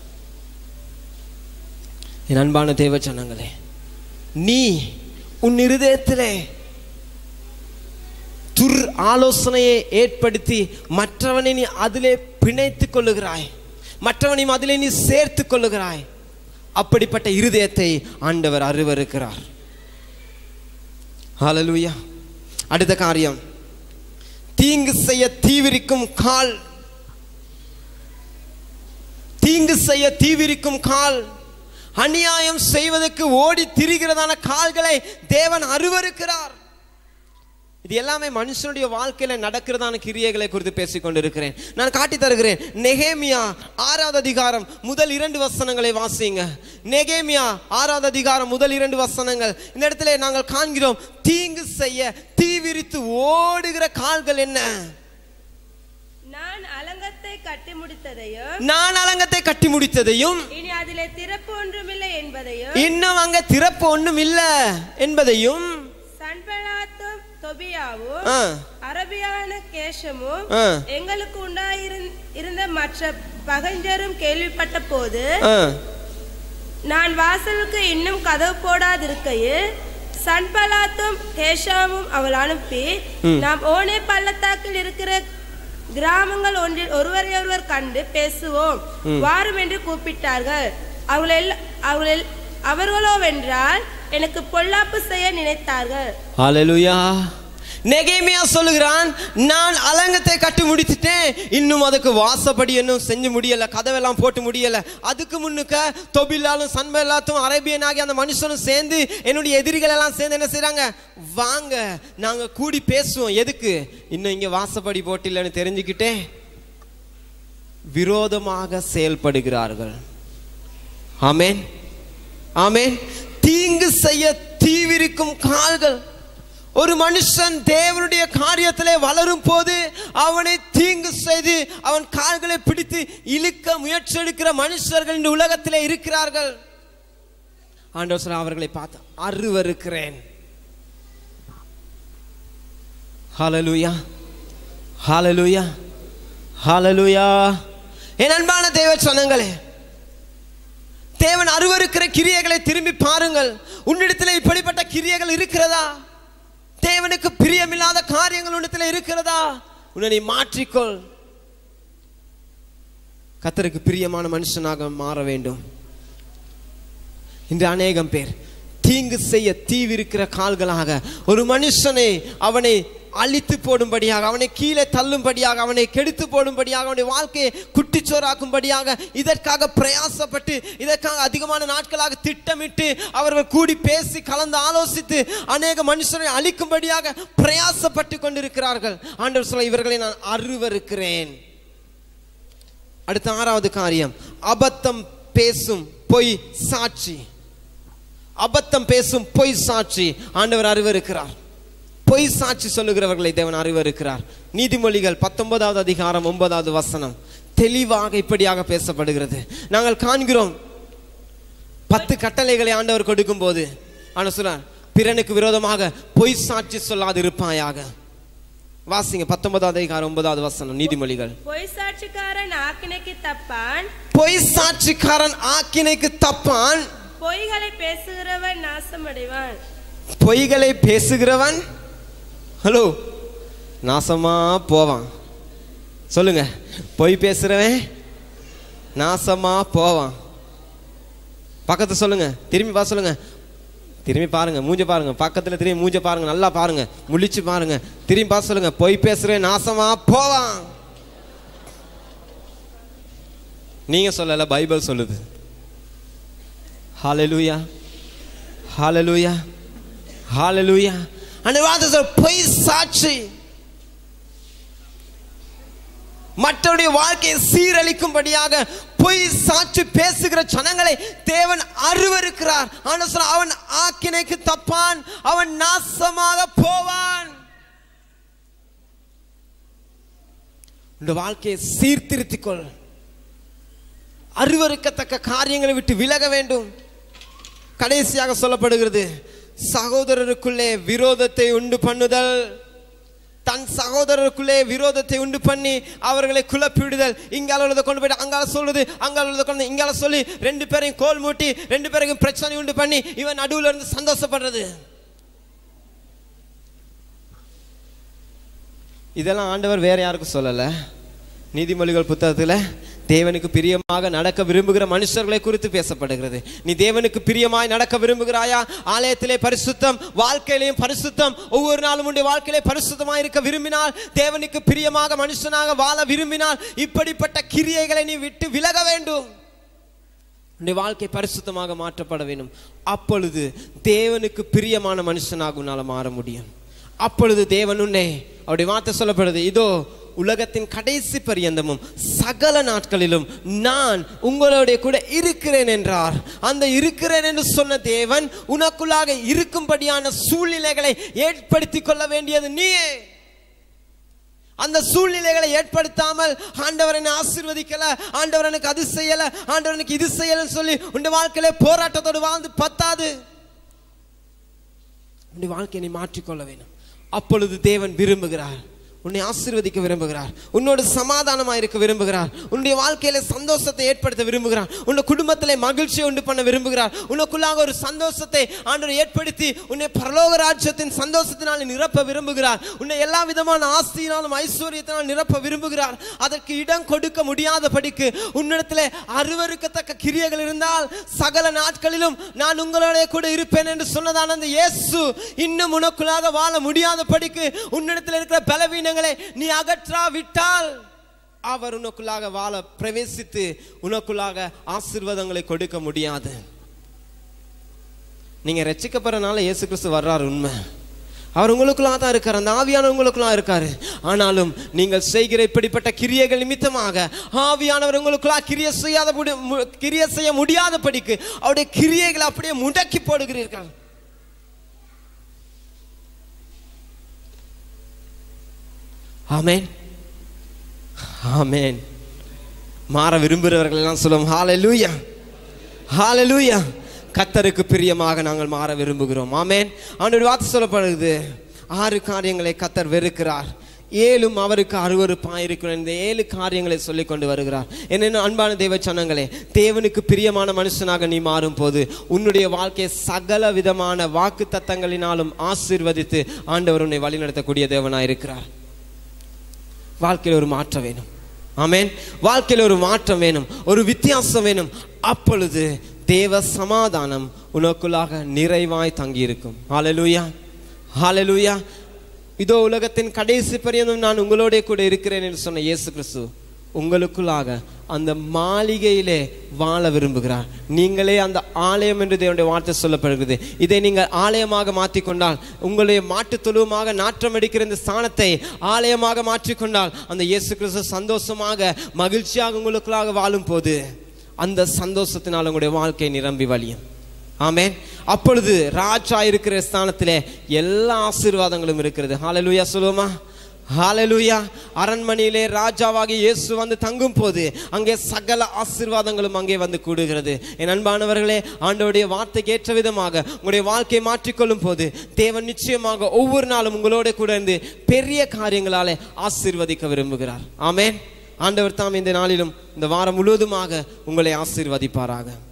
என் அன்பான தேவ சொன்னாங்களே நீ உன் இருதயத்திலே துர் ஆலோசனையை ஏற்படுத்தி மற்றவனை நீ அதிலே பிணைத்துக் கொள்ளுகிறாய் மற்றவனையும் அதிலே நீ சேர்த்துக் கொள்ளுகிறாய் அப்படிப்பட்ட இருதயத்தை ஆண்டவர் அருவருக்கிறார் ஹalleluya அடுத்த காரியம் தீங்கு செய்ய தீவிரிக்கும் கால் தீங்கு செய்ய தீவிரிக்கும் கால் அநியாயம் செய்வதற்கு ஓடி திரிகிறதான கால்களை தேவன் அருவருக்கிறார் இது எல்லாமே மனுஷனுடைய வாழ்க்கையில நடக்கிறதான கிரியைகளை குறித்து பேசிக் கொண்டிருக்கிறேன் நான் காட்டி தருகிறேன் நெகேமியா ஆறாவது அதிகாரம் முதல் இரண்டு வசனங்களை வாசிங்க நெகேமியா ஆறாவது அதிகாரம் முதல் இரண்டு வசனங்கள் இந்த இடத்துல நாங்கள் காண்கிறோம் தீங்கு செய்ய தீவிரித்து ஓடுகிற கால்கள் என்ன நான் அலங்கத்தை கட்டி முடித்ததையும் நான் அலங்கத்தை கட்டி முடித்ததையும் இனி அதிலே திறப்பு ஒன்றுமில்லை என்பதையும் இன்னும் அங்க திறப்பு ஒண்ணும் இல்ல என்பதையும் சன்பலாத்தும் தொபியாவும் ஆ, அரபியான கேஷமும் ஆ, எங்களுக்கு உண்டாயிருந் இருந்த மற்ற பகைஞரும் கேள்விப்பட்ட போது ஆ. நான் வாசலுக்கு இன்னும் கதவு போடாதிருக்கையில் சன்பலாத்தும் கேஷாமும் அவள் அனுப்பி நாம் ஓனே பள்ளத்தாக்கில் இருக்கிற கிராமங்கள் ஒன்றில் ஒருவரை ஒருவர் கண்டு பேசுவோம் வாரும் என்று கூப்பிட்டார்கள் அவர்கள் அவர்கள் அவர்களோவென்றால் எனக்கு பொல்லாப்பு செய்ய நினைத்தார்கள் ஹalleluya நெகேமியா சொல்லுகிறான் நான் அலங்கத்தை கட்டி முடித்துட்டேன் இன்னும் அதுக்கு வாசப்படி இன்னும் செஞ்சு முடியல கதவெல்லாம் போட்டு முடியல அதுக்கு முன்னுக்க தொபிலாலும் சன்பல்லாத்தும் அரேபியன் ஆகிய அந்த மனுஷனும் சேர்ந்து என்னுடைய எதிரிகள் எல்லாம் சேர்ந்து என்ன செய்றாங்க வாங்க நாங்க கூடி பேசுவோம் எதுக்கு இன்னும் இங்க வாசப்படி போட்டில்லன்னு தெரிஞ்சுக்கிட்டே விரோதமாக செயல்படுகிறார்கள் ஆமென் ஆமென் தீங்கு செய்ய தீவிரிக்கும் கால்கள் ஒரு மனுஷன் தேவனுடைய காரியத்திலே வளரும் போது அவனை தீங்கு செய்து அவன் கால்களை பிடித்து இழுக்க முயற்சி எடுக்கிற மனுஷர்கள் இந்த உலகத்திலே இருக்கிறார்கள் ஆண்டவர் சொல்ல அவர்களை பார்த்து அருவருக்கிறேன் ஹalleluya ஹalleluya ஹalleluya என் அன்பான தேவ சொன்னங்களே தேவன் அருவருக்கிற கிரியைகளை திரும்பி பாருங்கள் உன்னிடத்தில் இப்படிப்பட்ட கிரியைகள் இருக்கிறதா தேவனுக்கு பிரியமில்லாத காரியங்கள் உன்னிடத்தில் இருக்கிறதா உன்னை நீ மாற்றிக்கொள் கத்தருக்கு பிரியமான மனுஷனாக மாற வேண்டும் இன்று அநேகம் பேர் தீங்கு செய்ய தீவிருக்கிற கால்களாக ஒரு மனுஷனை அவனை அழித்து போடும்படியாக அவனை கீழே தள்ளும்படியாக அவனை கெடுத்து போடும்படியாக அவனுடைய வாழ்க்கையை குட்டிச்சோறாக்கும்படியாக இதற்காக பிரயாசப்பட்டு இதற்காக அதிகமான நாட்களாக திட்டமிட்டு அவர்கள் கூடி பேசி கலந்து ஆலோசித்து அநேக மனுஷரை அழிக்கும்படியாக பிரயாசப்பட்டு கொண்டிருக்கிறார்கள் ஆண்டவர் சொல்ல இவர்களை நான் அருவருக்கிறேன் அடுத்த ஆறாவது காரியம் அபத்தம் பேசும் பொய் சாட்சி அபத்தம் பேசும் பொய் சாட்சி ஆண்டவர் அருவருக்கிறார் பொய் சாட்சி சொல்லுகிறவர்களை தேவன் அருவருக்கிறார் நீதிமொழிகள் பத்தொன்பதாவது அதிகாரம் ஒன்பதாவது வசனம் தெளிவாக இப்படியாக பேசப்படுகிறது நாங்கள் காண்கிறோம் பத்து கட்டளைகளை ஆண்டவர் கொடுக்கும் போது ஆனா சொல்றார் பிறனுக்கு விரோதமாக பொய் சாட்சி சொல்லாது இருப்பாயாக வாசிங்க பத்தொன்பதாவது அதிகாரம் ஒன்பதாவது வசனம் நீதிமொழிகள் பொய் சாட்சிக்காரன் ஆக்கினைக்கு தப்பான் பொய் சாட்சிக்காரன் ஆக்கினைக்கு தப்பான் பொய்களை பேசுகிறவன் நாசமடைவான் பொய்களை பேசுகிறவன் ஹலோ நாசமா போவான் சொல்லுங்க பொய் பேசுறவன் நாசமா போவான் பக்கத்து சொல்லுங்க திரும்பி பா சொல்லுங்க திரும்பி பாருங்க மூஞ்ச பாருங்க பக்கத்துல திரும்பி மூஞ்ச பாருங்க நல்லா பாருங்க முழிச்சு பாருங்க திரும்பி பார்த்து சொல்லுங்க பொய் பேசுறேன் நாசமா போவான் நீங்க சொல்லல பைபிள் சொல்லுது ஹalleluya ஹalleluya ஹalleluya அந்த வார்த்தை சொல் பொய் சாட்சி மற்றவருடைய வாழ்க்கையை சீரழிக்கும்படியாக பொய் சாட்சி பேசுகிற ஜனங்களை தேவன் அருவருக்கிறார் ஆனா சொல்ல அவன் ஆக்கினைக்கு தப்பான் அவன் நாசமாக போவான் இந்த வாழ்க்கையை சீர்திருத்திக் கொள் அருவருக்கத்தக்க காரியங்களை விட்டு விலக வேண்டும் கடைசியாக சொல்லப்படுகிறது சகோதரருக்குள்ளே விரோதத்தை உண்டு பண்ணுதல் தன் சகோதரருக்குள்ளே விரோதத்தை உண்டு பண்ணி அவர்களை குழப்பிவிடுதல் இங்கால உள்ளதை கொண்டு போயிட்டு அங்கால சொல்லுது அங்கால உள்ளதை கொண்டு இங்கால சொல்லி ரெண்டு பேரையும் கோல் மூட்டி ரெண்டு பேரையும் பிரச்சனை உண்டு பண்ணி இவன் நடுவுல இருந்து சந்தோஷப்படுறது இதெல்லாம் ஆண்டவர் வேற யாருக்கும் சொல்லல நீதிமொழிகள் புத்தகத்துல தேவனுக்கு பிரியமாக நடக்க விரும்புகிற மனுஷர்களை குறித்து பேசப்படுகிறது நீ தேவனுக்கு பிரியமாய் நடக்க விரும்புகிறாயா ஆலயத்திலே பரிசுத்தம் வாழ்க்கையிலையும் பரிசுத்தம் ஒவ்வொரு நாளும் உடைய வாழ்க்கையிலே பரிசுத்தமாய் இருக்க விரும்பினால் தேவனுக்கு பிரியமாக மனுஷனாக வாழ விரும்பினால் இப்படிப்பட்ட கிரியைகளை நீ விட்டு விலக வேண்டும் உன்னுடைய வாழ்க்கை பரிசுத்தமாக மாற்றப்பட வேண்டும் அப்பொழுது தேவனுக்கு பிரியமான மனுஷனாக உன்னால மாற முடியும் அப்பொழுது தேவன் உன்னை அவருடைய வார்த்தை சொல்லப்படுது இதோ உலகத்தின் கடைசி பரியந்தமும் சகல நாட்களிலும் நான் உங்களுடைய கூட இருக்கிறேன் என்றார் அந்த இருக்கிறேன் என்று சொன்ன தேவன் உனக்குள்ளாக இருக்கும்படியான சூழ்நிலைகளை ஏற்படுத்தி கொள்ள வேண்டியது நீயே அந்த சூழ்நிலைகளை ஏற்படுத்தாமல் ஆண்டவர் என்னை ஆசீர்வதிக்கல ஆண்டவர் எனக்கு அது செய்யல ஆண்டவர் எனக்கு இது செய்யலன்னு சொல்லி உன் வாழ்க்கையில போராட்டத்தோடு வாழ்ந்து பத்தாது உன் வாழ்க்கையை நீ மாற்றிக்கொள்ள வேண்டும் அப்பொழுது தேவன் விரும்புகிறார் உன்னை ஆசீர்வதிக்க விரும்புகிறார் உன்னோடு சமாதானமாக இருக்க விரும்புகிறார் உன்னுடைய வாழ்க்கையில சந்தோஷத்தை ஏற்படுத்த விரும்புகிறார் உன்னை குடும்பத்திலே மகிழ்ச்சியை உண்டு பண்ண விரும்புகிறார் உனக்குள்ளாக ஒரு சந்தோஷத்தை ஆண்டவர் ஏற்படுத்தி உன்னை பரலோக ராஜ்யத்தின் சந்தோஷத்தினால் நிரப்ப விரும்புகிறார் உன்னை எல்லா விதமான ஆஸ்தியினாலும் ஐஸ்வர்யத்தினால் நிரப்ப விரும்புகிறார் அதற்கு இடம் கொடுக்க முடியாதபடிக்கு உன்னிடத்திலே அருவருக்கத்தக்க கிரியைகள் இருந்தால் சகல நாட்களிலும் நான் உங்களோட கூட இருப்பேன் என்று சொன்னதான அந்த இயேசு இன்னும் உனக்குள்ளாக வாழ முடியாதபடிக்கு உன்னிடத்தில் இருக்கிற பலவீனங்களை நீ அகற்றாவிட்டால் அவர் உனக்குள்ளாக வாழ பிரவேசித்து உனக்குள்ளாக ஆசீர்வாதங்களை கொடுக்க முடியாது நீங்க ரட்சிக்கப்படுறனால இயேசு கிறிஸ்து வர்றாரு உண்மை அவர் உங்களுக்குள்ளாக தான் இருக்கார் அந்த ஆவியானவர் உங்களுக்குள்ளாக இருக்காரு ஆனாலும் நீங்கள் செய்கிற இப்படிப்பட்ட கிரியைகள் நிமித்தமாக ஆவியானவர் உங்களுக்குள்ளாக கிரிய செய்யாத முடி- மு- கிரிய செய்ய முடியாதபடிக்கு அவருடைய கிரியைகளை அப்படியே முடக்கி போடுகிறீர்கள் ஆமென் ஆமென் மாற விரும்புகிறவர்கள் எல்லாம் சொல்லுவோம் ஹalleluya ஹalleluya கத்தருக்கு பிரியமாக நாங்கள் மாற விரும்புகிறோம் ஆமென் அவனுடைய வார்த்தை சொல்லப்படுது ஆறு காரியங்களை கத்தர் வெறுக்கிறார் ஏழும் அவருக்கு அருவருப்பாக இருக்கிற இந்த ஏழு காரியங்களை சொல்லி கொண்டு வருகிறார் என்னென்ன அன்பான தேவ சனங்களே தேவனுக்கு பிரியமான மனுஷனாக நீ மாறும் போது உன்னுடைய வாழ்க்கையை சகல விதமான வாக்கு தத்தங்களினாலும் ஆசீர்வதித்து ஆண்டவர் உன்னை வழிநடத்தக்கூடிய தேவனாக இருக்கிறார் வாழ்க்கையில் ஒரு மாற்றம் வேணும் ஆமென் வாழ்க்கையில் ஒரு மாற்றம் வேணும் ஒரு வித்தியாசம் வேணும் அப்பொழுது தேவ சமாதானம் உனக்குள்ளாக நிறைவாய் தங்கியிருக்கும் ஹalleluya ஹalleluya இதோ உலகத்தின் கடைசி பரியந்தம் நான் உங்களோட கூட இருக்கிறேன் என்று சொன்ன இயேசு கிறிஸ்து உங்களுக்குள்ளாக அந்த மாளிகையிலே வாழ விரும்புகிறார் நீங்களே அந்த ஆலயம் என்று தேவனுடைய வார்த்தை சொல்லப்படுகிறது இதை நீங்கள் ஆலயமாக மாற்றிக்கொண்டால் உங்களுடைய மாட்டுத் தொழுவமாக நாற்றம் அடிக்கிற இந்த ஸ்தானத்தை ஆலயமாக மாற்றிக்கொண்டால் அந்த இயேசு கிறிஸ்து சந்தோஷமாக மகிழ்ச்சியாக உங்களுக்குள்ளாக வாழும் போது அந்த சந்தோஷத்தினால் உங்களுடைய வாழ்க்கை நிரம்பி வழியும் ஆமென் அப்பொழுது ராஜா இருக்கிற ஸ்தானத்திலே எல்லா ஆசீர்வாதங்களும் இருக்கிறது ஹalleluya சொல்லுவோமா ஹalleluya அரண்மனையிலே ராஜாவாகி இயேசு வந்து தங்கும் போது அங்கே சகல ஆசீர்வாதங்களும் அங்கே வந்து கூடுகிறது என் அன்பானவர்களே ஆண்டவருடைய வார்த்தைக்கு ஏற்ற விதமாக உங்களுடைய வாழ்க்கையை மாற்றிக்கொள்ளும் போது தேவன் நிச்சயமாக ஒவ்வொரு நாளும் உங்களோட கூட இருந்து பெரிய காரியங்களாலே ஆசீர்வதிக்க விரும்புகிறார் ஆமென் ஆண்டவர் தாம் இந்த நாளிலும் இந்த வாரம் முழுவதுமாக உங்களை ஆசீர்வதிப்பாராக